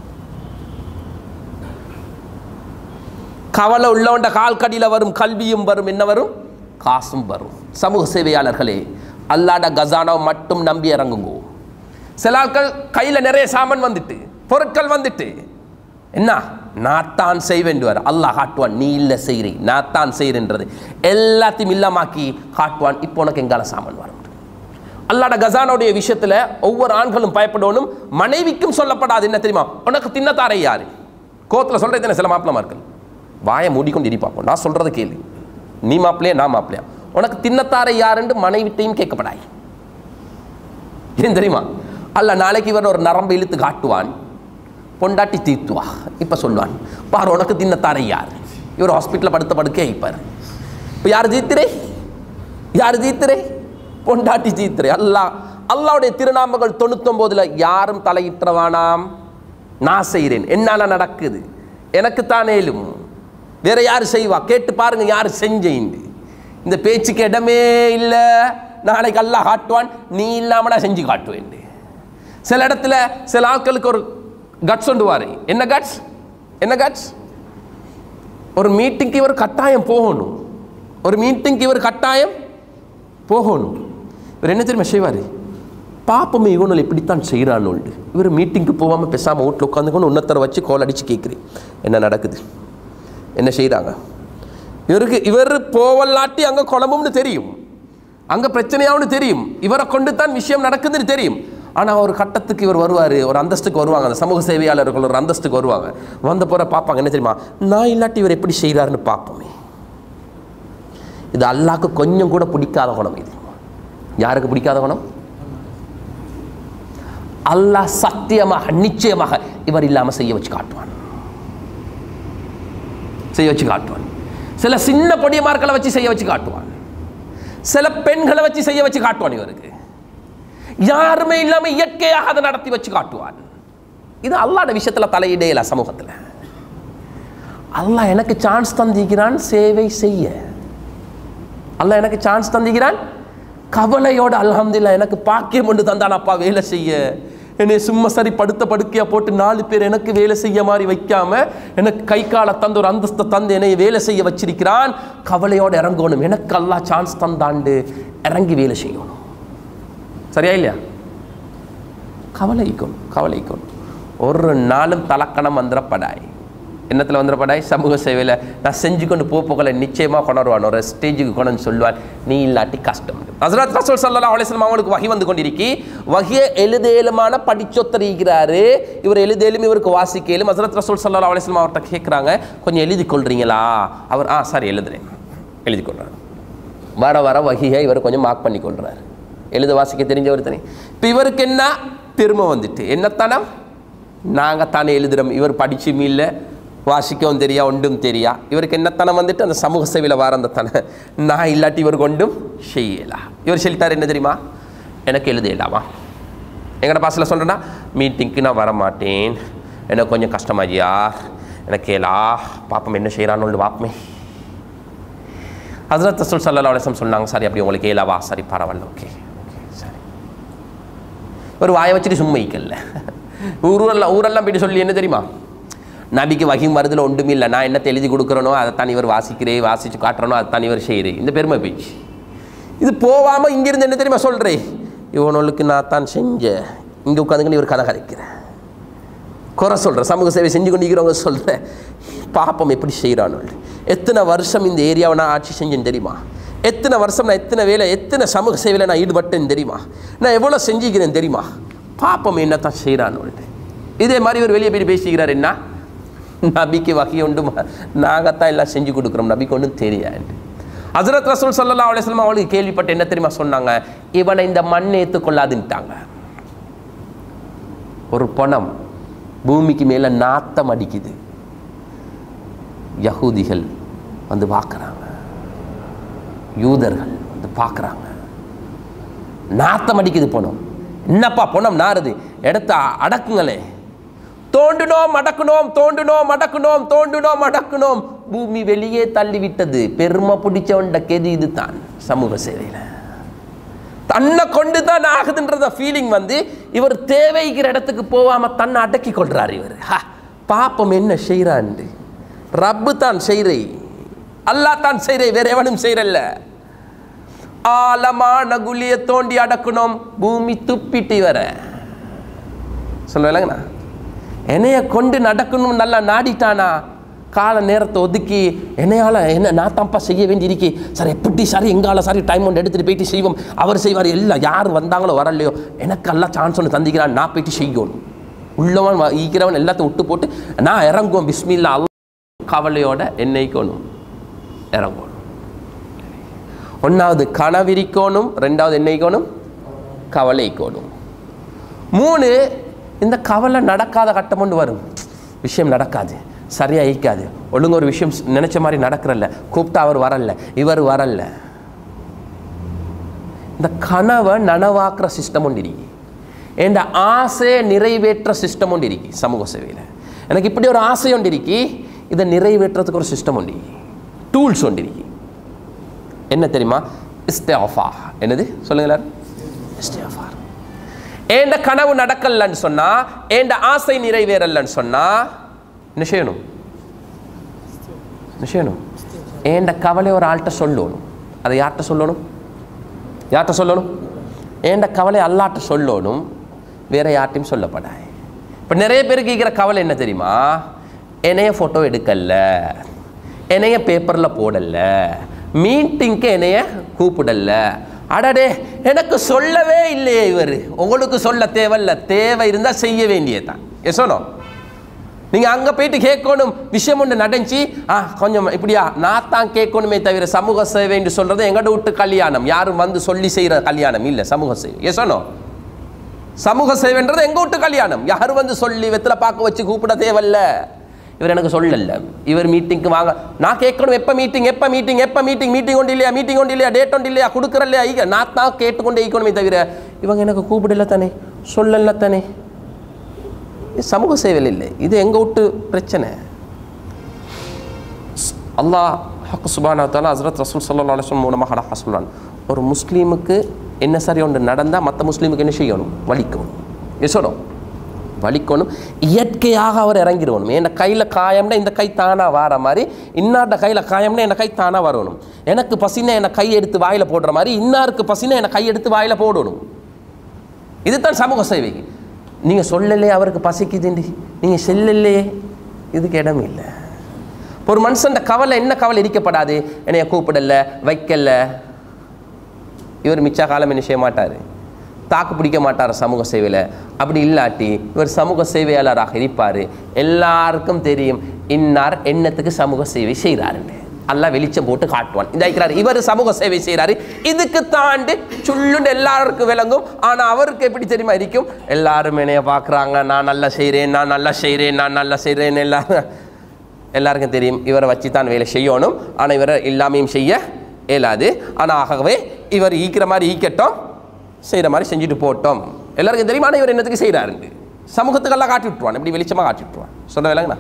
கவலை உள்ளவண்ட கால் கடியில் வரும் கல்வியும் வரும் என்ன வரும் காசும் வரும் சமூக சேவையாளர்களே அல்லாட கசானாவை மட்டும் நம்பி இறங்குங்கோ சில ஆட்கள் கையில் நிறைய சாமான் வந்துட்டு பொருட்கள் வந்துட்டு என்ன நான் தான் செய்வேண்டுவார் அல்லாஹ் காட்டுவான் நீ இல்லை செய்கிறீ நான் தான் செய்கிறேன்றது எல்லாத்தையும் இல்லமாக்கி காட்டுவான் இப்போ உனக்கு எங்கால சாமான் வரும் அல்லாட கசானோடைய விஷயத்துல ஒவ்வொரு ஆண்களும் பயப்படணும் மனைவிக்கும் சொல்லப்படாது என்ன தெரியுமா உனக்கு தின்னத்தாரை யாரு கோத்துல சொல்றது என்ன சில மாப்பிளமார்கள் வாயை மூடிக்கொண்டு இடி பார்ப்போம் நான் சொல்றது கேளு நீ மாப்பிளையா நான் மாப்பிளையா உனக்கு தின்னத்தாரை யாருன்னு மனைவிட்டையும் கேட்கப்படாய் ஏன் தெரியுமா அல்ல நாளைக்கு இவர் ஒரு நரம்பை இழுத்து காட்டுவான் பொண்டாட்டி தீத்துவா இப்போ சொல்லுவான் பாரு உனக்கு தின்னத்தாரை யார் இவர் ஹாஸ்பிட்டலில் படுத்த படுக்கே ஐப்பார் இப்போ யார் ஜீத்திரே யார் ஜீத்திரே பொண்டாட்டி ஜீத்திரே அல்லாஹ் அல்லாவுடைய திருநாமங்கள் தொண்ணூத்தொம்போதுல யாரும் தலையிட்டவானாம் நான் செய்கிறேன் என்னால நடக்குது எனக்கு தானேலும் வேற யார் செய்வா கேட்டு பாருங்க யார் செஞ்சேன் இந்த பேச்சுக்கு இடமே இல்லை நாளைக்கு அல்லாஹ் காட்டுவான் நீ இல்லாம நான் செஞ்சு காட்டுவேன் சில இடத்துல சில ஆட்களுக்கு ஒரு கட்ஸ் சொல்லுவார் என்ன கட்ஸ் என்ன கட்ஸ் ஒரு மீட்டிங்க்கு இவர் கட்டாயம் போகணும் ஒரு மீட்டிங்க்கு இவர் கட்டாயம் போகணும் இவர் என்ன தெரியுமா செய்வார் பாப்பமே இவனுள் இப்படித்தான் செய்கிறான்னு இவர் மீட்டிங்க்கு போகாமல் பேசாமல் வீட்டில் உட்காந்துக்கொண்டு இன்னொருத்தரை வச்சு கோல் அடித்து கேட்குறேன் என்ன நடக்குது என்ன செய்கிறாங்க இவருக்கு இவர் போவல்லாட்டி அங்கே குழம்பும்னு தெரியும் அங்கே பிரச்சனையாவுன்னு தெரியும் இவரை கொண்டு தான் விஷயம் நடக்குதுன்னு தெரியும் ஆனால் ஒரு கட்டத்துக்கு இவர் வருவார் ஒரு அந்தஸ்துக்கு வருவாங்க அந்த சமூக சேவையாளர்கள் ஒரு அந்தஸ்துக்கு வருவாங்க வந்த போகிற பார்ப்பாங்க என்ன தெரியுமா நான் இல்லாட்டி இவர் எப்படி செய்கிறாருன்னு பார்ப்போமே இது அல்லாக்கு கொஞ்சம் கூட பிடிக்காத குணம் இது யாருக்கு பிடிக்காத குணம் அல்லாஹ் சத்தியமாக நிச்சயமாக இவர் இல்லாமல் செய்ய வச்சு காட்டுவான் செய்ய வச்சு காட்டுவான் சில சின்ன பொடியமார்களை வச்சு செய்ய வச்சு காட்டுவான் சில பெண்களை வச்சு செய்ய வச்சு காட்டுவான் இவருக்கு யாருமே இல்லாம இயற்கையாக அதை நடத்தி வச்சு காட்டுவான் இது அல்லாட விஷயத்துல தலையிடையில சமூகத்துல அல்லாஹ் எனக்கு சான்ஸ் தந்திக்கிறான் சேவை செய்ய அல்லாஹ் எனக்கு சான்ஸ் தந்திக்கிறான் கவலையோட அல்ஹம்துலில்லாஹ் எனக்கு பாக்கியம் ஒன்று தந்தான் அப்பா வேலை செய்ய என்னை சும்மா சரி படுத்த படுக்கையா போட்டு நாலு பேர் எனக்கு வேலை செய்ய மாதிரி வைக்காம எனக்கு கை காலை தந்து ஒரு அந்தஸ்தை தந்து என்னை வேலை செய்ய வச்சிருக்கிறான் கவலையோட இறங்கணும் எனக்கு அல்லாஹ் சான்ஸ் தந்தாண்டு இறங்கி வேலை செய்யணும் சரியா இல்லையா கவலைக்கும் கவலைக்கும் ஒரு நாளும் தலக்கணம் வந்துடப்படாய் என்னத்தில் வந்துடப்படாய் சமூக சேவையில் நான் செஞ்சு கொண்டு போக போகல நிச்சயமாக கொணருவான் ஒரு ஸ்டேஜுக்கு கொண்டு சொல்லுவான் நீ இல்லாட்டி கஷ்டம் ஹசரத் ரசூல் சல்லா அலிஸ்லாம் அவங்களுக்கு வகி வந்து கொண்டிருக்கி வகிய எழுதேலுமான படிச்சொத்தரிக்கிறாரு இவர் எழுதேலும் இவருக்கு வாசிக்கலும் ஹசரத் ரசூல் சல்லா அலிஸ்லாம் அவர்கிட்ட கேட்குறாங்க கொஞ்சம் எழுதி கொள்றீங்களா அவர் ஆ சார் எழுதுறேன் எழுதி கொள்றாரு வர வர வகியை இவர் கொஞ்சம் மார்க் பண்ணி கொள்றாரு எழுத வாசிக்க தெரிஞ்சவர் தானே இப்போ இவருக்கு என்ன பெருமை வந்துட்டு என்னத்தானம் நாங்கள் தானே எழுதுகிறோம் இவர் படிச்சும் இல்லை வாசிக்கவும் தெரியா ஒன்றும் தெரியா இவருக்கு என்னத்தனம் வந்துட்டு அந்த சமூக சேவையில் வர அந்த தன நான் இல்லாட்டி இவருக்கு ஒன்றும் செய்யலாம் இவர் சொல்லிட்டார் என்ன தெரியுமா எனக்கு எழுத இல்லாமா எங்கட பாசில் சொல்கிறேன்னா மீட்டிங்க்கு நான் வர மாட்டேன் எனக்கு கொஞ்சம் கஷ்டமாஜியா எனக்கு கேளா பாப்போம் என்ன செய்கிறான்னு பார்ப்போமே ஹசரத் ரசூல் சல்லா அலிஸ்லம் சொன்னாங்க சரி அப்படி உங்களுக்கு ஏலாவா சரி பரவாயில்ல ஓகே ஓகே சரி ஒரு வாயை வச்சுட்டு சும்மா வைக்கல ஊரெல்லாம் ஊரெல்லாம் போயிட்டு சொல்லி என்ன தெரியுமா நபிக்கு வகிம் வருதுல ஒன்றுமே இல்லை நான் என்னத்தை எழுதி கொடுக்குறனோ அதைத்தான் இவர் வாசிக்கிறே வாசித்து காட்டுறனோ அதைத்தான் இவர் செய்கிறே இந்த பெருமை பேச்சு இது போகாமல் இங்கிருந்து என்ன தெரியுமா சொல்கிறேன் இவனுக்கு நான் தான் செஞ்சேன் இங்கே உட்காந்துக்கின்னு இவர் கதை கதைக்கிறேன் குறை சொல்கிறேன் சமூக சேவை செஞ்சு கொண்டிருக்கிறவங்க சொல்கிறேன் பாப்பம் எப்படி செய்கிறான்னு எத்தனை வருஷம் இந்த ஏரியாவை நான் ஆட்சி செஞ்சேன்னு தெரியுமா எத்தனை வருஷம் நான் எத்தனை வேலை எத்தனை சமூக சேவையில் நான் ஈடுபட்டேன்னு தெரியுமா நான் எவ்வளோ செஞ்சுக்கிறேன் தெரியுமா பாப்பம் என்னத்தான் செய்கிறான்னு இதே மாதிரி ஒரு வெளியே போய் பேசிக்கிறார் என்ன நபிக்கு வகை உண்டு நாங்கள் தான் எல்லாம் செஞ்சு கொடுக்குறோம் நபிக்கு ஒன்றும் தெரியாது ஹசரத் ரசூல் சல்லா அலிஸ்லாம் அவளுக்கு கேள்விப்பட்டு என்ன தெரியுமா சொன்னாங்க இவனை இந்த மண் ஏற்றுக்கொள்ளாதுன்ட்டாங்க ஒரு பணம் பூமிக்கு மேலே நாத்தம் அடிக்குது யகூதிகள் வந்து பார்க்குறாங்க யூதர்கள் வந்து பார்க்குறாங்க நாத்தம் அடிக்குது பணம் என்னப்பா பணம் நாருது எடுத்து அடக்குங்களே தோண்டினோம் மடக்குனோம் தோண்டினோம் மடக்குனோம் தோண்டினோம் மடக்குனோம் பூமி வெளியே தள்ளிவிட்டது பெருமை பிடிச்சவன்ட கெதி இதுதான் சமூக சேவையில் தன்னை கொண்டு தான் ஆகுதுன்றத ஃபீலிங் வந்து இவர் தேவைக்கிற இடத்துக்கு போகாம தன்னை அடக்கி கொள்றாரு இவர் ஹா, பாப்பம் என்ன செய்கிறான்னு ரப்பு தான் செய்றை அல்லாஹ் தான் செய்றை வேற எவனும் செய்யறல்ல ஆழமான குழியை தோண்டி அடக்கணும் பூமி துப்பிட்டு வர சொல்லுவேலங்கண்ணா என்னைய கொண்டு நடக்கணும் நல்லா நாடிட்டானா கால நேரத்தை ஒதுக்கி என்னையால் என்ன நான் தான்ப்பா செய்ய வேண்டியிருக்கு சார் எப்படி சார் எங்கால சார் டைம் ஒன்று எடுத்துகிட்டு போயிட்டு செய்வோம் அவர் செய்வார் எல்லாம் யார் வந்தாங்களோ வரலையோ எனக்கு எல்லாம் சான்ஸ் ஒன்று தந்திக்கிறான் நான் போயிட்டு செய்யணும் உள்ளவன் வ- ஈக்கிறவன் எல்லாத்தையும் விட்டு போட்டு நான் இறங்குவோம் பிஸ்மில்லா அல்ல கவலையோட என்னைக்கணும் இறங்கணும் ஒன்றாவது கனவிரிக்கோணும் ரெண்டாவது என்னைக்கோணும் கவலைக்கோணும் மூணு இந்த கவலை நடக்காத கட்டம் ஒன்று வரும் விஷயம் நடக்காது சரியா ஈக்காது ஒழுங்கு ஒரு விஷயம் ஸ்- நினைச்ச மாதிரி நடக்கிறல்ல கூப்பிட்டா அவர் வரல இவர் வரல இந்த கனவை நனவாக்குற சிஸ்டம் ஒன்று இருக்கு என் ஆசையை நிறைவேற்ற சிஸ்டம் ஒன்று இருக்கு சமூக சேவையில் எனக்கு இப்படி ஒரு ஆசை ஒன்று இருக்கு இதை நிறைவேற்றுறதுக்கு ஒரு சிஸ்டம் ஒன்று இருக்கு டூல்ஸ் ஒன்று இருக்கு என்ன தெரியுமா இஸ்தேஃபா என்னது சொல்லுங்க எல்லாரும் இஸ்தேஃபார் ஏண்ட கனவு நடக்கலன்னு சொன்னா ஏண்ட ஆசை நிறைவேறலன்னு சொன்னா என்ன செய்யணும் என்ன செய்யணும் ஏண்ட கவலை ஒரு ஆள்கிட்ட சொல்லணும் அதை யார்கிட்ட சொல்லணும் யார்கிட்ட சொல்லணும் ஏண்ட கவலை அல்லாட்ட சொல்லணும் வேற யார்ட்டையும் சொல்லப்படாது இப்போ நிறைய பேருக்கு இருக்கிற கவலை என்ன தெரியுமா என்னைய ஃபோட்டோ எடுக்கல என்னைய பேப்பரில் போடல மீட்டிங்க்கு என்னைய கூப்பிடல அடடே எனக்கு சொல்லவே இல்லையே இவர் உங்களுக்கு சொல்ல தேவையில்ல தேவை இருந்தால் செய்ய வேண்டியதுதான் எசோனோ நீங்கள் அங்கே போயிட்டு கேட்கணும் விஷயம் ஒன்று நடந்துச்சு ஆ கொஞ்சம் இப்படியா நான் தான் கேட்கணுமே தவிர சமூக சேவைன்னு சொல்கிறது எங்கள்ட விட்டு கல்யாணம் யாரும் வந்து சொல்லி செய்கிற கல்யாணம் இல்லை சமூக சேவை எசோனோ சமூக சேவைன்றது எங்க விட்டு கல்யாணம் யாரும் வந்து சொல்லி வெத்தலை பார்க்க வச்சு கூப்பிட தேவையில்ல இவர் எனக்கு சொல்லல இவர் மீட்டிங்க்கு வாங்க நான் கேட்கணும் எப்போ மீட்டிங் எப்போ மீட்டிங் எப்போ மீட்டிங் மீட்டிங் ஒன்று இல்லையா மீட்டிங் ஒன்று இல்லையா டேட் ஒன்று இல்லையா கொடுக்குற இல்லையா ஐயா நான் தான் கேட்டுக்கொண்டே ஈக்கணுமே தவிர இவங்க எனக்கு கூப்பிடல தானே சொல்லல தானே இது சமூக சேவையில் இல்லை இது எங்க விட்டு பிரச்சனை அல்லாஹ் ஹக்கு சுபானா தாலா ஹஸ்ரத் ரசூல் சல்லா அலுவலம் மூலமாக அழகா சொல்றான் ஒரு முஸ்லீமுக்கு என்ன சரி ஒன்று நடந்தால் மற்ற முஸ்லீமுக்கு என்ன செய்யணும் வலிக்கணும் எசோடும் வலிக்கணும் இயற்கையாக அவர் இறங்கிடணும் என் கையில் காயம்னா இந்த கை தானாக வார மாதிரி இன்னார்ட கையில் காயம்னா என் கை தானாக வரணும் எனக்கு பசினா என்னை கை எடுத்து வாயில் போடுற மாதிரி இன்னாருக்கு பசினா என்னை கை எடுத்து வாயில் போடணும் இதுதான் சமூக சேவை நீங்கள் சொல்லலையே அவருக்கு பசிக்குதுண்டி நீங்கள் செல்லலையே இதுக்கு இடம் இல்லை இப்போ ஒரு மனுஷன் கவலை என்ன கவலை இருக்கப்படாது என்னைய கூப்பிடல வைக்கல இவர் மிச்ச காலம் என்ன செய்ய மாட்டார் தாக்கு பிடிக்க மாட்டார் சமூக சேவையில் அப்படி இல்லாட்டி இவர் சமூக சேவையாளராக இருப்பார் எல்லாருக்கும் தெரியும் இன்னார் எண்ணத்துக்கு சமூக சேவை செய்கிறாருன்னு எல்லாம் வெளிச்சம் போட்டு காட்டுவான் இந்த இருக்கிறார் இவர் சமூக சேவை செய்கிறாரு இதுக்கு தாண்டி சுள்ளுன்னு எல்லாருக்கும் விளங்கும் ஆனால் அவருக்கு எப்படி தெரியுமா இருக்கும் எல்லாரும் என்னைய பார்க்குறாங்க நான் நல்லா செய்கிறேன் நான் நல்லா செய்கிறேன் நான் நல்லா செய்கிறேன் எல்லாரும் எல்லாருக்கும் தெரியும் இவரை வச்சு தான் வேலை செய்யணும் ஆனால் இவரை இல்லாமையும் செய்ய இயலாது ஆனால் ஆகவே இவர் ஈக்கிற மாதிரி ஈக்கட்டும் செய்கிற மாதிரி செஞ்சுட்டு போட்டோம் எல்லாருக்கும் தெரியும் ஆனால் இவர் என்னத்துக்கு செய்கிறாருண்டு சமூகத்துக்கெல்லாம் காட்டி விட்டுருவான் இப்படி வெளிச்சமாக காட்டி விட்டுருவான் சொல்ல வேலைங்கண்ணா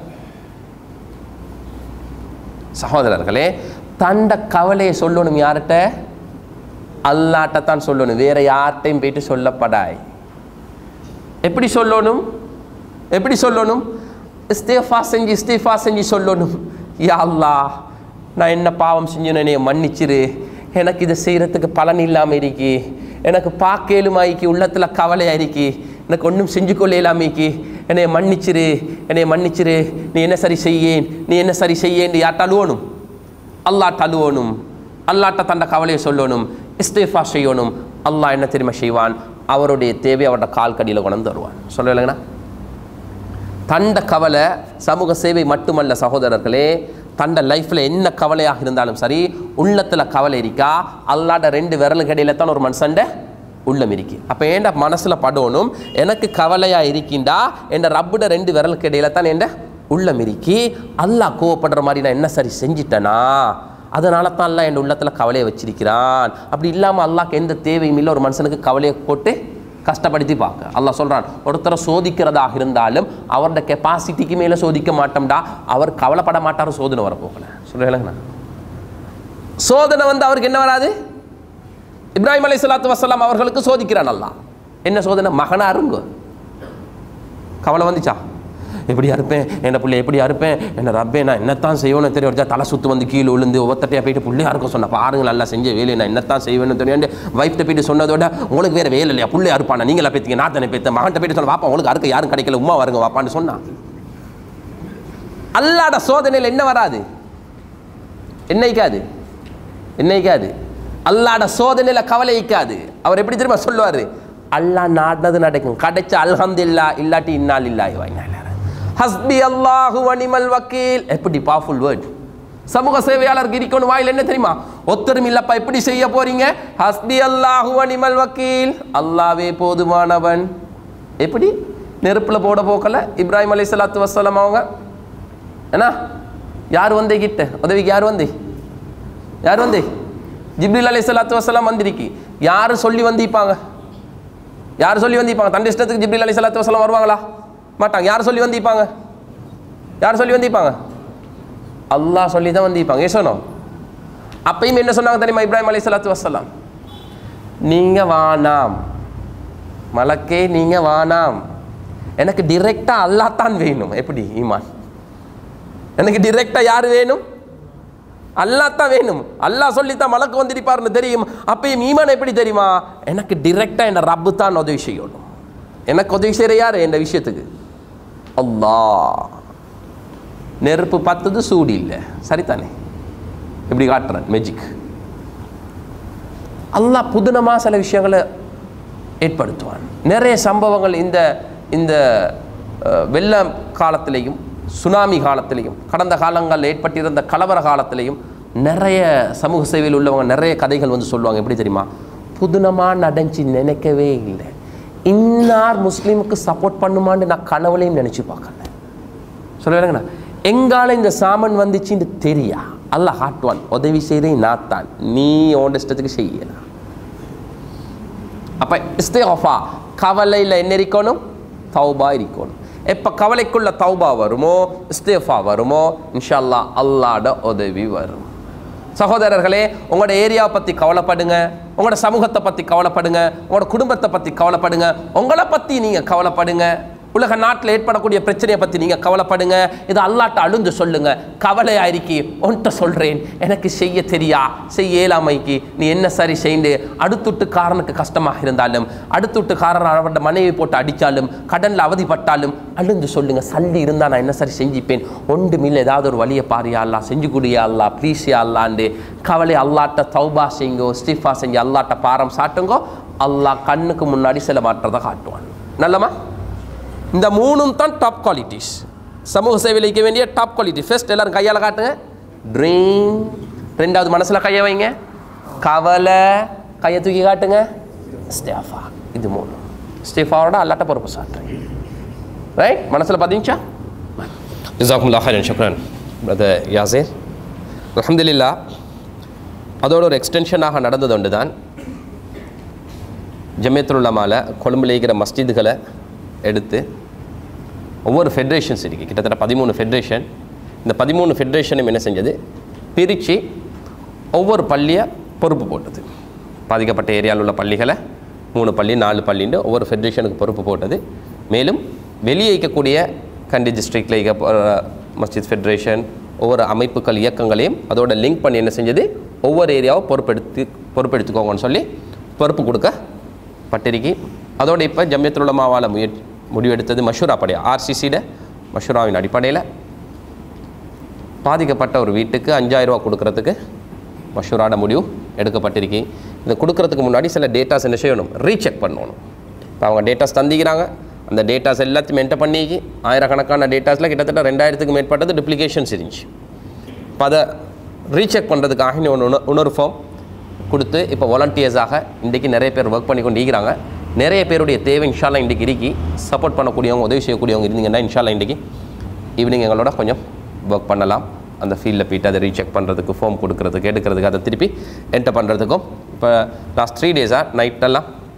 சகோதரர்களே தண்ட கவலையை சொல்லணும் யார்கிட்ட அல்லாட்ட தான் சொல்லணும் வேற யார்கிட்டையும் போயிட்டு சொல்லப்படாய் எப்படி சொல்லணும் எப்படி சொல்லணும் இஸ்தேஃபா செஞ்சு இஸ்தேஃபா செஞ்சு சொல்லணும் யா அல்லாஹ் நான் என்ன பாவம் செஞ்சேன்னு என்னைய மன்னிச்சிரு எனக்கு இதை செய்கிறதுக்கு பலன் இல்லாமல் இருக்கி எனக்கு பார்க்கலுமாய்க்கு உள்ளத்தில் கவலையாக இருக்கி எனக்கு ஒன்றும் செஞ்சு கொள்ள இல்லாமைக்கு என்னைய மன்னிச்சிரு என்னைய மன்னிச்சிரு நீ என்ன சரி செய்யேன் நீ என்ன சரி செய்யேன்னு யார்ட்ட அழுவணும் அல்லாட்ட அழுவணும் அல்லாட்ட தண்ட கவலையை சொல்லணும் இஸ்தேஃபா செய்யணும் அல்லாஹ் என்ன தெரியுமா செய்வான் அவருடைய தேவை அவரோட கால் கடியில் கொண்டு வந்து வருவான் சொல்லலைங்கண்ணா தண்ட கவலை சமூக சேவை மட்டுமல்ல சகோதரர்களே தண்ட லைஃப்பில் என்ன கவலையாக இருந்தாலும் சரி உள்ளத்தில் கவலை இருக்கா அல்லாட ரெண்டு விரலுக்கு இடையில தான் ஒரு மனுஷன்ட உள்ளம் இருக்கு அப்போ ஏண்ட மனசில் படணும் எனக்கு கவலையாக இருக்கின்றா என் ரப்புட ரெண்டு விரலுக்கு இடையில தான் என் உள்ளம் இருக்கி அல்லாஹ் கோவப்படுற மாதிரி நான் என்ன சரி செஞ்சிட்டேனா அதனால தான் அல்லாஹ் என் உள்ளத்தில் கவலையை வச்சிருக்கிறான் அப்படி இல்லாமல் அல்லாஹ்க்கு எந்த தேவையும் இல்லை ஒரு மனுஷனுக்கு கவலையை போட்டு கஷ்டப்படுத்தி பார்க்க அல்லாஹ் சொல்றான் ஒருத்தரை சோதிக்கிறதாக இருந்தாலும் அவரோட கெப்பாசிட்டிக்கு மேலே சோதிக்க மாட்டோம்டா அவர் கவலைப்பட மாட்டார் சோதனை வரப்போகல சொல்லுங்களேங்கண்ணா சோதனை வந்து அவருக்கு என்ன வராது இப்ராஹிம் அலை சலாத்து வசலாம் அவர்களுக்கு சோதிக்கிறான் அல்லாஹ் என்ன சோதனை மகனா இருங்க கவலை வந்துச்சா எப்படியா இருப்பேன் என்ன பிள்ளை எப்படியா இருப்பேன் என்ன ரப்பே நான் என்னத்தான் செய்வேன்னு தெரியும் ஒரு தலை சுத்து வந்து கீழே விழுந்து ஒவ்வொருத்தையா போயிட்டு பிள்ளையா இருக்க சொன்ன பாருங்க நல்லா செஞ்ச வேலையை நான் என்னத்தான் செய்வேன்னு தெரியும் வைஃப்ட்ட போயிட்டு சொன்னதோட உங்களுக்கு வேற வேலை இல்லையா பிள்ளையா இருப்பானா நீங்களா பேத்தீங்க நான் தானே பேத்த மகன்ட்ட போயிட்டு சொன்ன வாப்பா உங்களுக்கு அறுக்க யாரும் கிடைக்கல உமா வருங்க வாப்பான்னு சொன்னான் அல்லாட சோதனையில் என்ன வராது என்னைக்காது என்னைக்காது அல்லாட சோதனையில் கவலை வைக்காது அவர் எப்படி தெரியுமா சொல்லுவார் அல்லாஹ் நாடினது நடக்கும் கிடைச்ச அல்ஹம்துல்லா இல்லாட்டி இன்னால் இல்லாய் ஹஸ்பி அல்லாஹு வனிமல் வக்கீல் எப்படி பவர்ஃபுல் வேர்ட் சமூக சேவையாளருக்கு இருக்கணும் வாயில் என்ன தெரியுமா ஒத்தரும் இல்லப்பா எப்படி செய்ய போறீங்க ஹஸ்பி அல்லாஹு வனிமல் வக்கீல் அல்லாவே போதுமானவன் எப்படி நெருப்புல போட போக்கல இப்ராஹிம் அலை சலாத்து வசலாம் அவங்க என்ன யார் வந்தே கிட்ட உதவிக்கு யார் வந்தே யார் வந்தே ஜிப்ரில் அலை சலாத்து வசலாம் வந்திருக்கி யார் சொல்லி வந்திப்பாங்க யார் சொல்லி வந்திப்பாங்க தன் இஷ்டத்துக்கு ஜிப்ரில் அலை சலாத்து வசலாம் வருவாங்களா மாட்டாங்க யார் சொல்லி வந்திப்பாங்க யார் சொல்லி வந்திப்பாங்க அல்லாஹ் சொல்லி தான் வந்திப்பாங்க ஏசனோ அப்பயும் என்ன சொன்னாங்க தெரியுமா இப்ராஹிம் அலை சலாத்து வசலாம் நீங்க வானாம் மலக்கே நீங்க வானாம் எனக்கு டிரெக்டா அல்லாஹ் தான் வேணும் எப்படி ஈமான் எனக்கு டிரெக்டா யார் வேணும் அல்லாஹ் தான் வேணும் அல்லாஹ் சொல்லித்தான் மலக்கு வந்திருப்பாருன்னு தெரியும் அப்பயும் ஈமான் எப்படி தெரியுமா எனக்கு டிரெக்டா என் ரப்பு தான் உதவி செய்யணும் எனக்கு உதவி செய்கிற யார் என் விஷயத்துக்கு அல்லாஹ் நெருப்பு பத்தது சூடு இல்லை சரிதானே இப்படி காட்டுறேன் மேஜிக் அல்லாஹ் புதினமாக சில விஷயங்களை ஏற்படுத்துவான் நிறைய சம்பவங்கள் இந்த இந்த அஹ், வெள்ள காலத்திலையும் சுனாமி காலத்திலையும் கடந்த காலங்களில் ஏற்பட்டிருந்த கலவர காலத்திலையும் நிறைய சமூக சேவையில் உள்ளவங்க நிறைய கதைகள் வந்து சொல்லுவாங்க எப்படி தெரியுமா புதினமாக நடந்துச்சு நினைக்கவே இல்லை இன்னார் முஸ்லீமுக்கு சப்போர்ட் பண்ணுமான்னு நான் கனவுலையும் நினச்சி பார்க்கல சொல்லுவேங்கண்ணா எங்கால இந்த சாமன் வந்துச்சுன்னு தெரியா அல்லாஹ் காட்டுவான் உதவி செய்கிறேன் நான் தான் நீ உன் இஷ்டத்துக்கு செய்யலாம் அப்போ இஸ்திகஃபா கவலையில் என்ன இருக்கணும் தௌபா இருக்கணும் எப்போ கவலைக்குள்ள தௌபா வருமோ இஸ்திஃபா வருமோ இன்ஷா அல்லாஹ் அல்லாட உதவி வரும் சகோதரர்களே உங்களோட ஏரியாவை பற்றி கவலைப்படுங்க உங்களோட சமூகத்தை பற்றி கவலைப்படுங்க உங்களோட குடும்பத்தை பற்றி கவலைப்படுங்க உங்களை பற்றி நீங்கள் கவலைப்படுங்க உலக நாட்டில் ஏற்படக்கூடிய பிரச்சனையை பற்றி நீங்கள் கவலைப்படுங்க இதை அல்லாட்ட அழுந்து சொல்லுங்க கவலை ஆயிருக்கி உன்கிட்ட சொல்கிறேன் எனக்கு செய்ய தெரியா செய்ய இயலாமைக்கு நீ என்ன சரி செய்து அடுத்துட்டுக்காரனுக்கு கஷ்டமாக இருந்தாலும் அடுத்துட்டுக்காரன் அவரோட மனைவி போட்டு அடித்தாலும் கடனில் அவதிப்பட்டாலும் அழுந்து சொல்லுங்க சல்லி இருந்தால் நான் என்ன சரி செஞ்சுப்பேன் ஒன்று மில்ல ஏதாவது ஒரு வழியை பாரியா அல்லா செஞ்சு குடியா அல்லா ப்ளீஸியா அல்லாண்டு கவலை அல்லாட்ட தௌபா செய்யுங்கோ ஸ்டிஃபா செஞ்சு அல்லாட்ட பாரம் சாட்டுங்கோ அல்லாஹ் கண்ணுக்கு முன்னாடி சில மாற்றத்தை காட்டுவான் நல்லமா இந்த மூணும் தான் டாப் குவாலிட்டிஸ் சமூக சேவையில் இருக்க வேண்டிய டாப் குவாலிட்டி ஃபர்ஸ்ட் எல்லாரும் கையால் காட்டுங்க ட்ரீம் ரெண்டாவது மனசில் கையை வைங்க கவலை கையை தூக்கி காட்டுங்க ஸ்டேஃபா இது மூணு ஸ்டேஃபாவோட அல்லாட்ட பொறுப்பு சாட்டுறேன் ரைட் மனசில் பதிஞ்சா ஜிசாக்குமுல்லா ஹரன் ஷுக்ரன் பிரதர் யாசேர் அல்ஹம்துலில்லாஹ் அதோட ஒரு எக்ஸ்டென்ஷனாக நடந்தது ஒன்று தான் ஜமியத்துல்லாமால கொழும்புல இருக்கிற மஸ்ஜிதுகளை எடுத்து ஒவ்வொரு ஃபெடரேஷன்ஸ் இருக்குது கிட்டத்தட்ட பதிமூணு ஃபெடரேஷன் இந்த பதிமூணு ஃபெடரேஷனும் என்ன செஞ்சது பிரித்து ஒவ்வொரு பள்ளியை பொறுப்பு போட்டது பாதிக்கப்பட்ட ஏரியாவில் உள்ள பள்ளிகளை மூணு பள்ளி நாலு பள்ளின்னு ஒவ்வொரு ஃபெடரேஷனுக்கு பொறுப்பு போட்டது மேலும் வெளியே இருக்கக்கூடிய கண்டி டிஸ்ட்ரிக்டில் இருக்க ப- மஸ்ஜித் ஃபெடரேஷன் ஒவ்வொரு அமைப்புகள் இயக்கங்களையும் அதோட லிங்க் பண்ணி என்ன செஞ்சது ஒவ்வொரு ஏரியாவும் பொறுப்பெடுத்து பொறுப்பெடுத்துக்கோங்கன்னு சொல்லி பொறுப்பு கொடுக்கப்பட்டிருக்கி அதோட இப்போ ஜம்யத்துல் உலமாவால் முயற்சி முடிவெடுத்தது மஷூரா படை ஆர்சிசியில் மஷூராவின் அடிப்படையில் பாதிக்கப்பட்ட ஒரு வீட்டுக்கு அஞ்சாயிரம் ரூபா கொடுக்கறதுக்கு மஷூராட முடிவு எடுக்கப்பட்டிருக்கு இதை கொடுக்கறதுக்கு முன்னாடி சில டேட்டாஸ் என்ன செய்யணும் ரீசெக் பண்ணணும் இப்போ அவங்க டேட்டாஸ் தந்திக்கிறாங்க அந்த டேட்டாஸ் எல்லாத்தையும் என்டர் பண்ணிக்கி ஆயிரக்கணக்கான டேட்டாஸில் கிட்டத்தட்ட ரெண்டாயிரத்துக்கு மேற்பட்டது டூப்ளிகேஷன்ஸ் இருந்துச்சு இப்போ அதை ரீசெக் பண்ணுறதுக்காக இன்னும் ஒன்று இன்னொரு ஃபார்ம் கொடுத்து இப்போ வாலண்டியர்ஸாக இன்றைக்கி நிறைய பேர் ஒர்க் பண்ணி கொண்டு இருக்கிறாங்க நிறைய பேருடைய தேவை இன்ஷால்லா இன்றைக்கி இருக்கி சப்போர்ட் பண்ணக்கூடியவங்க உதவி செய்யக்கூடியவங்க இருந்தீங்கன்னா இன்ஷால்லா இன்றைக்கி ஈவினிங் எங்களோட கொஞ்சம் ஒர்க் பண்ணலாம் அந்த ஃபீல்டில் போயிட்டு அதை ரீசெக் பண்ணுறதுக்கு ஃபார்ம் கொடுக்கறதுக்கு எடுக்கிறதுக்கு அதை திருப்பி என்டர் பண்ணுறதுக்கும் இப்போ லாஸ்ட் த்ரீ டேஸாக நைட்டெல்லாம்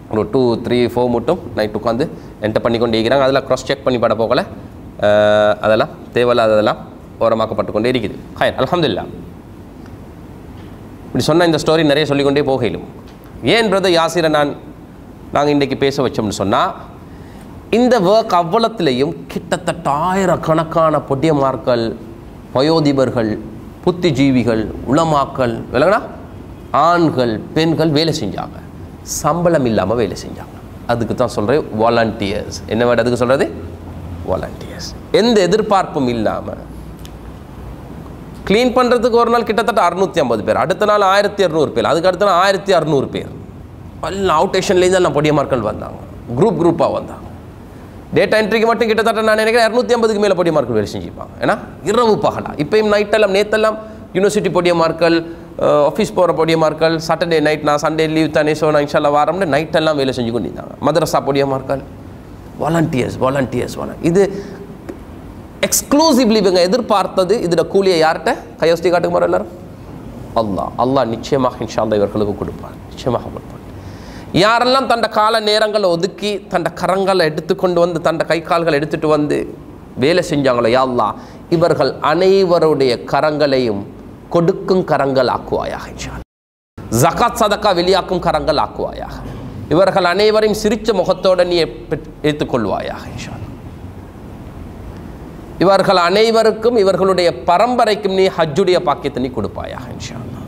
ஒரு டூ த்ரீ ஃபோர் மட்டும் நைட் உட்காந்து என்டர் பண்ணி கொண்டே இருக்கிறாங்க அதில் க்ராஸ் செக் பண்ணி பட போகல அஹ், அதெல்லாம் தேவையில்லாததெல்லாம் ஓரமாக்கப்பட்டு கொண்டே இருக்குது ஹாய் அல்ஹம்துலில்லாஹ் இப்படி சொன்ன இந்த ஸ்டோரி நிறைய சொல்லிக்கொண்டே போகையிலும் ஏன் பிரதர் யாசிரை நான் நாங்கள் இன்றைக்கி பேச வச்சோம்னு சொன்னால் இந்த ஒர்க் அவ்வளத்திலையும் கிட்டத்தட்ட ஆயிரக்கணக்கான பொட்டியமார்கள் வயோதிபர்கள் புத்திஜீவிகள் உளமாக்கல் விளங்கடா ஆண்கள் பெண்கள் வேலை செஞ்சாங்க சம்பளம் இல்லாமல் வேலை செஞ்சாங்க அதுக்கு தான் சொல்கிறேன் வாலண்டியர்ஸ் என்ன வேர்டு அதுக்கு சொல்கிறது வாலண்டியர்ஸ் எந்த எதிர்பார்ப்பும் இல்லாமல் க்ளீன் பண்ணுறதுக்கு ஒரு நாள் கிட்டத்தட்ட அறுநூற்றி ஐம்பது பேர் அடுத்த நாள் ஆயிரத்தி இரநூறு பேர் அதுக்கு அடுத்த நாள் ஆயிரத்தி அறநூறு பேர் எல்லாம் அவுட் ஸ்டேஷன்லேருந்து எல்லாம் பொடியமார்கள் வந்தாங்க குரூப் குரூப்பாக வந்தாங்க டேட்டா என்ட்ரிக்கு மட்டும் கிட்டத்தட்ட நான் நினைக்கிறேன் இரநூத்தி ஐம்பதுக்கு மேலே பொடியமார்கள் வேலை செஞ்சுப்பாங்க ஏன்னா இரவு பகலா இப்பயும் நைட்டெல்லாம் நேத்தெல்லாம் யூனிவர்சிட்டி பொடியமார்கள் ஆஃபீஸ் போகிற பொடியமார்கள் சாட்டர்டே நைட் நான் சண்டே லீவ் தானே ஸோ நான் இன்ஷால்லா வாரம்னு நைட்டெல்லாம் வேலை செஞ்சு கொண்டு இருந்தாங்க மதரசா பொடியமார்கள் வாலண்டியர்ஸ் வாலண்டியர்ஸ் வால இது எக்ஸ்க்ளூசிவ்லி இவங்க எதிர்பார்த்தது இதில் கூலியை யார்கிட்ட கையோஸ்தி காட்டுக்கு மாதிரி எல்லாரும் அல்லாஹ் அல்லாஹ் நிச்சயமாக இன்ஷால்லா இவர்களுக்கு கொடுப்பார் நிச்சயமாக கொடுப்பார் யாரெல்லாம் தண்ட கால நேரங்களை ஒதுக்கி தண்ட கரங்களை எடுத்துக்கொண்டு வந்து தண்ட கை கால்களை எடுத்துட்டு வந்து வேலை செஞ்சாங்களோ யா அல்லாஹ் இவர்கள் அனைவருடைய கரங்களையும் கொடுக்கும் கரங்கள் ஆக்குவாயாக இன்ஷா அல்லாஹ். ஜகாத் சதக்கா வெளியாக்கும் கரங்கள் ஆக்குவாயாக இவர்கள் அனைவரையும் சிரிச்ச முகத்தோட நீ பெற்- ஏற்றுக்கொள்வாயாக இன்ஷா அல்லாஹ். இவர்கள் அனைவருக்கும் இவர்களுடைய பரம்பரைக்கும் நீ ஹஜ்ஜுடைய பாக்கியத்தை நீ கொடுப்பாயாக இன்ஷா அல்லாஹ்.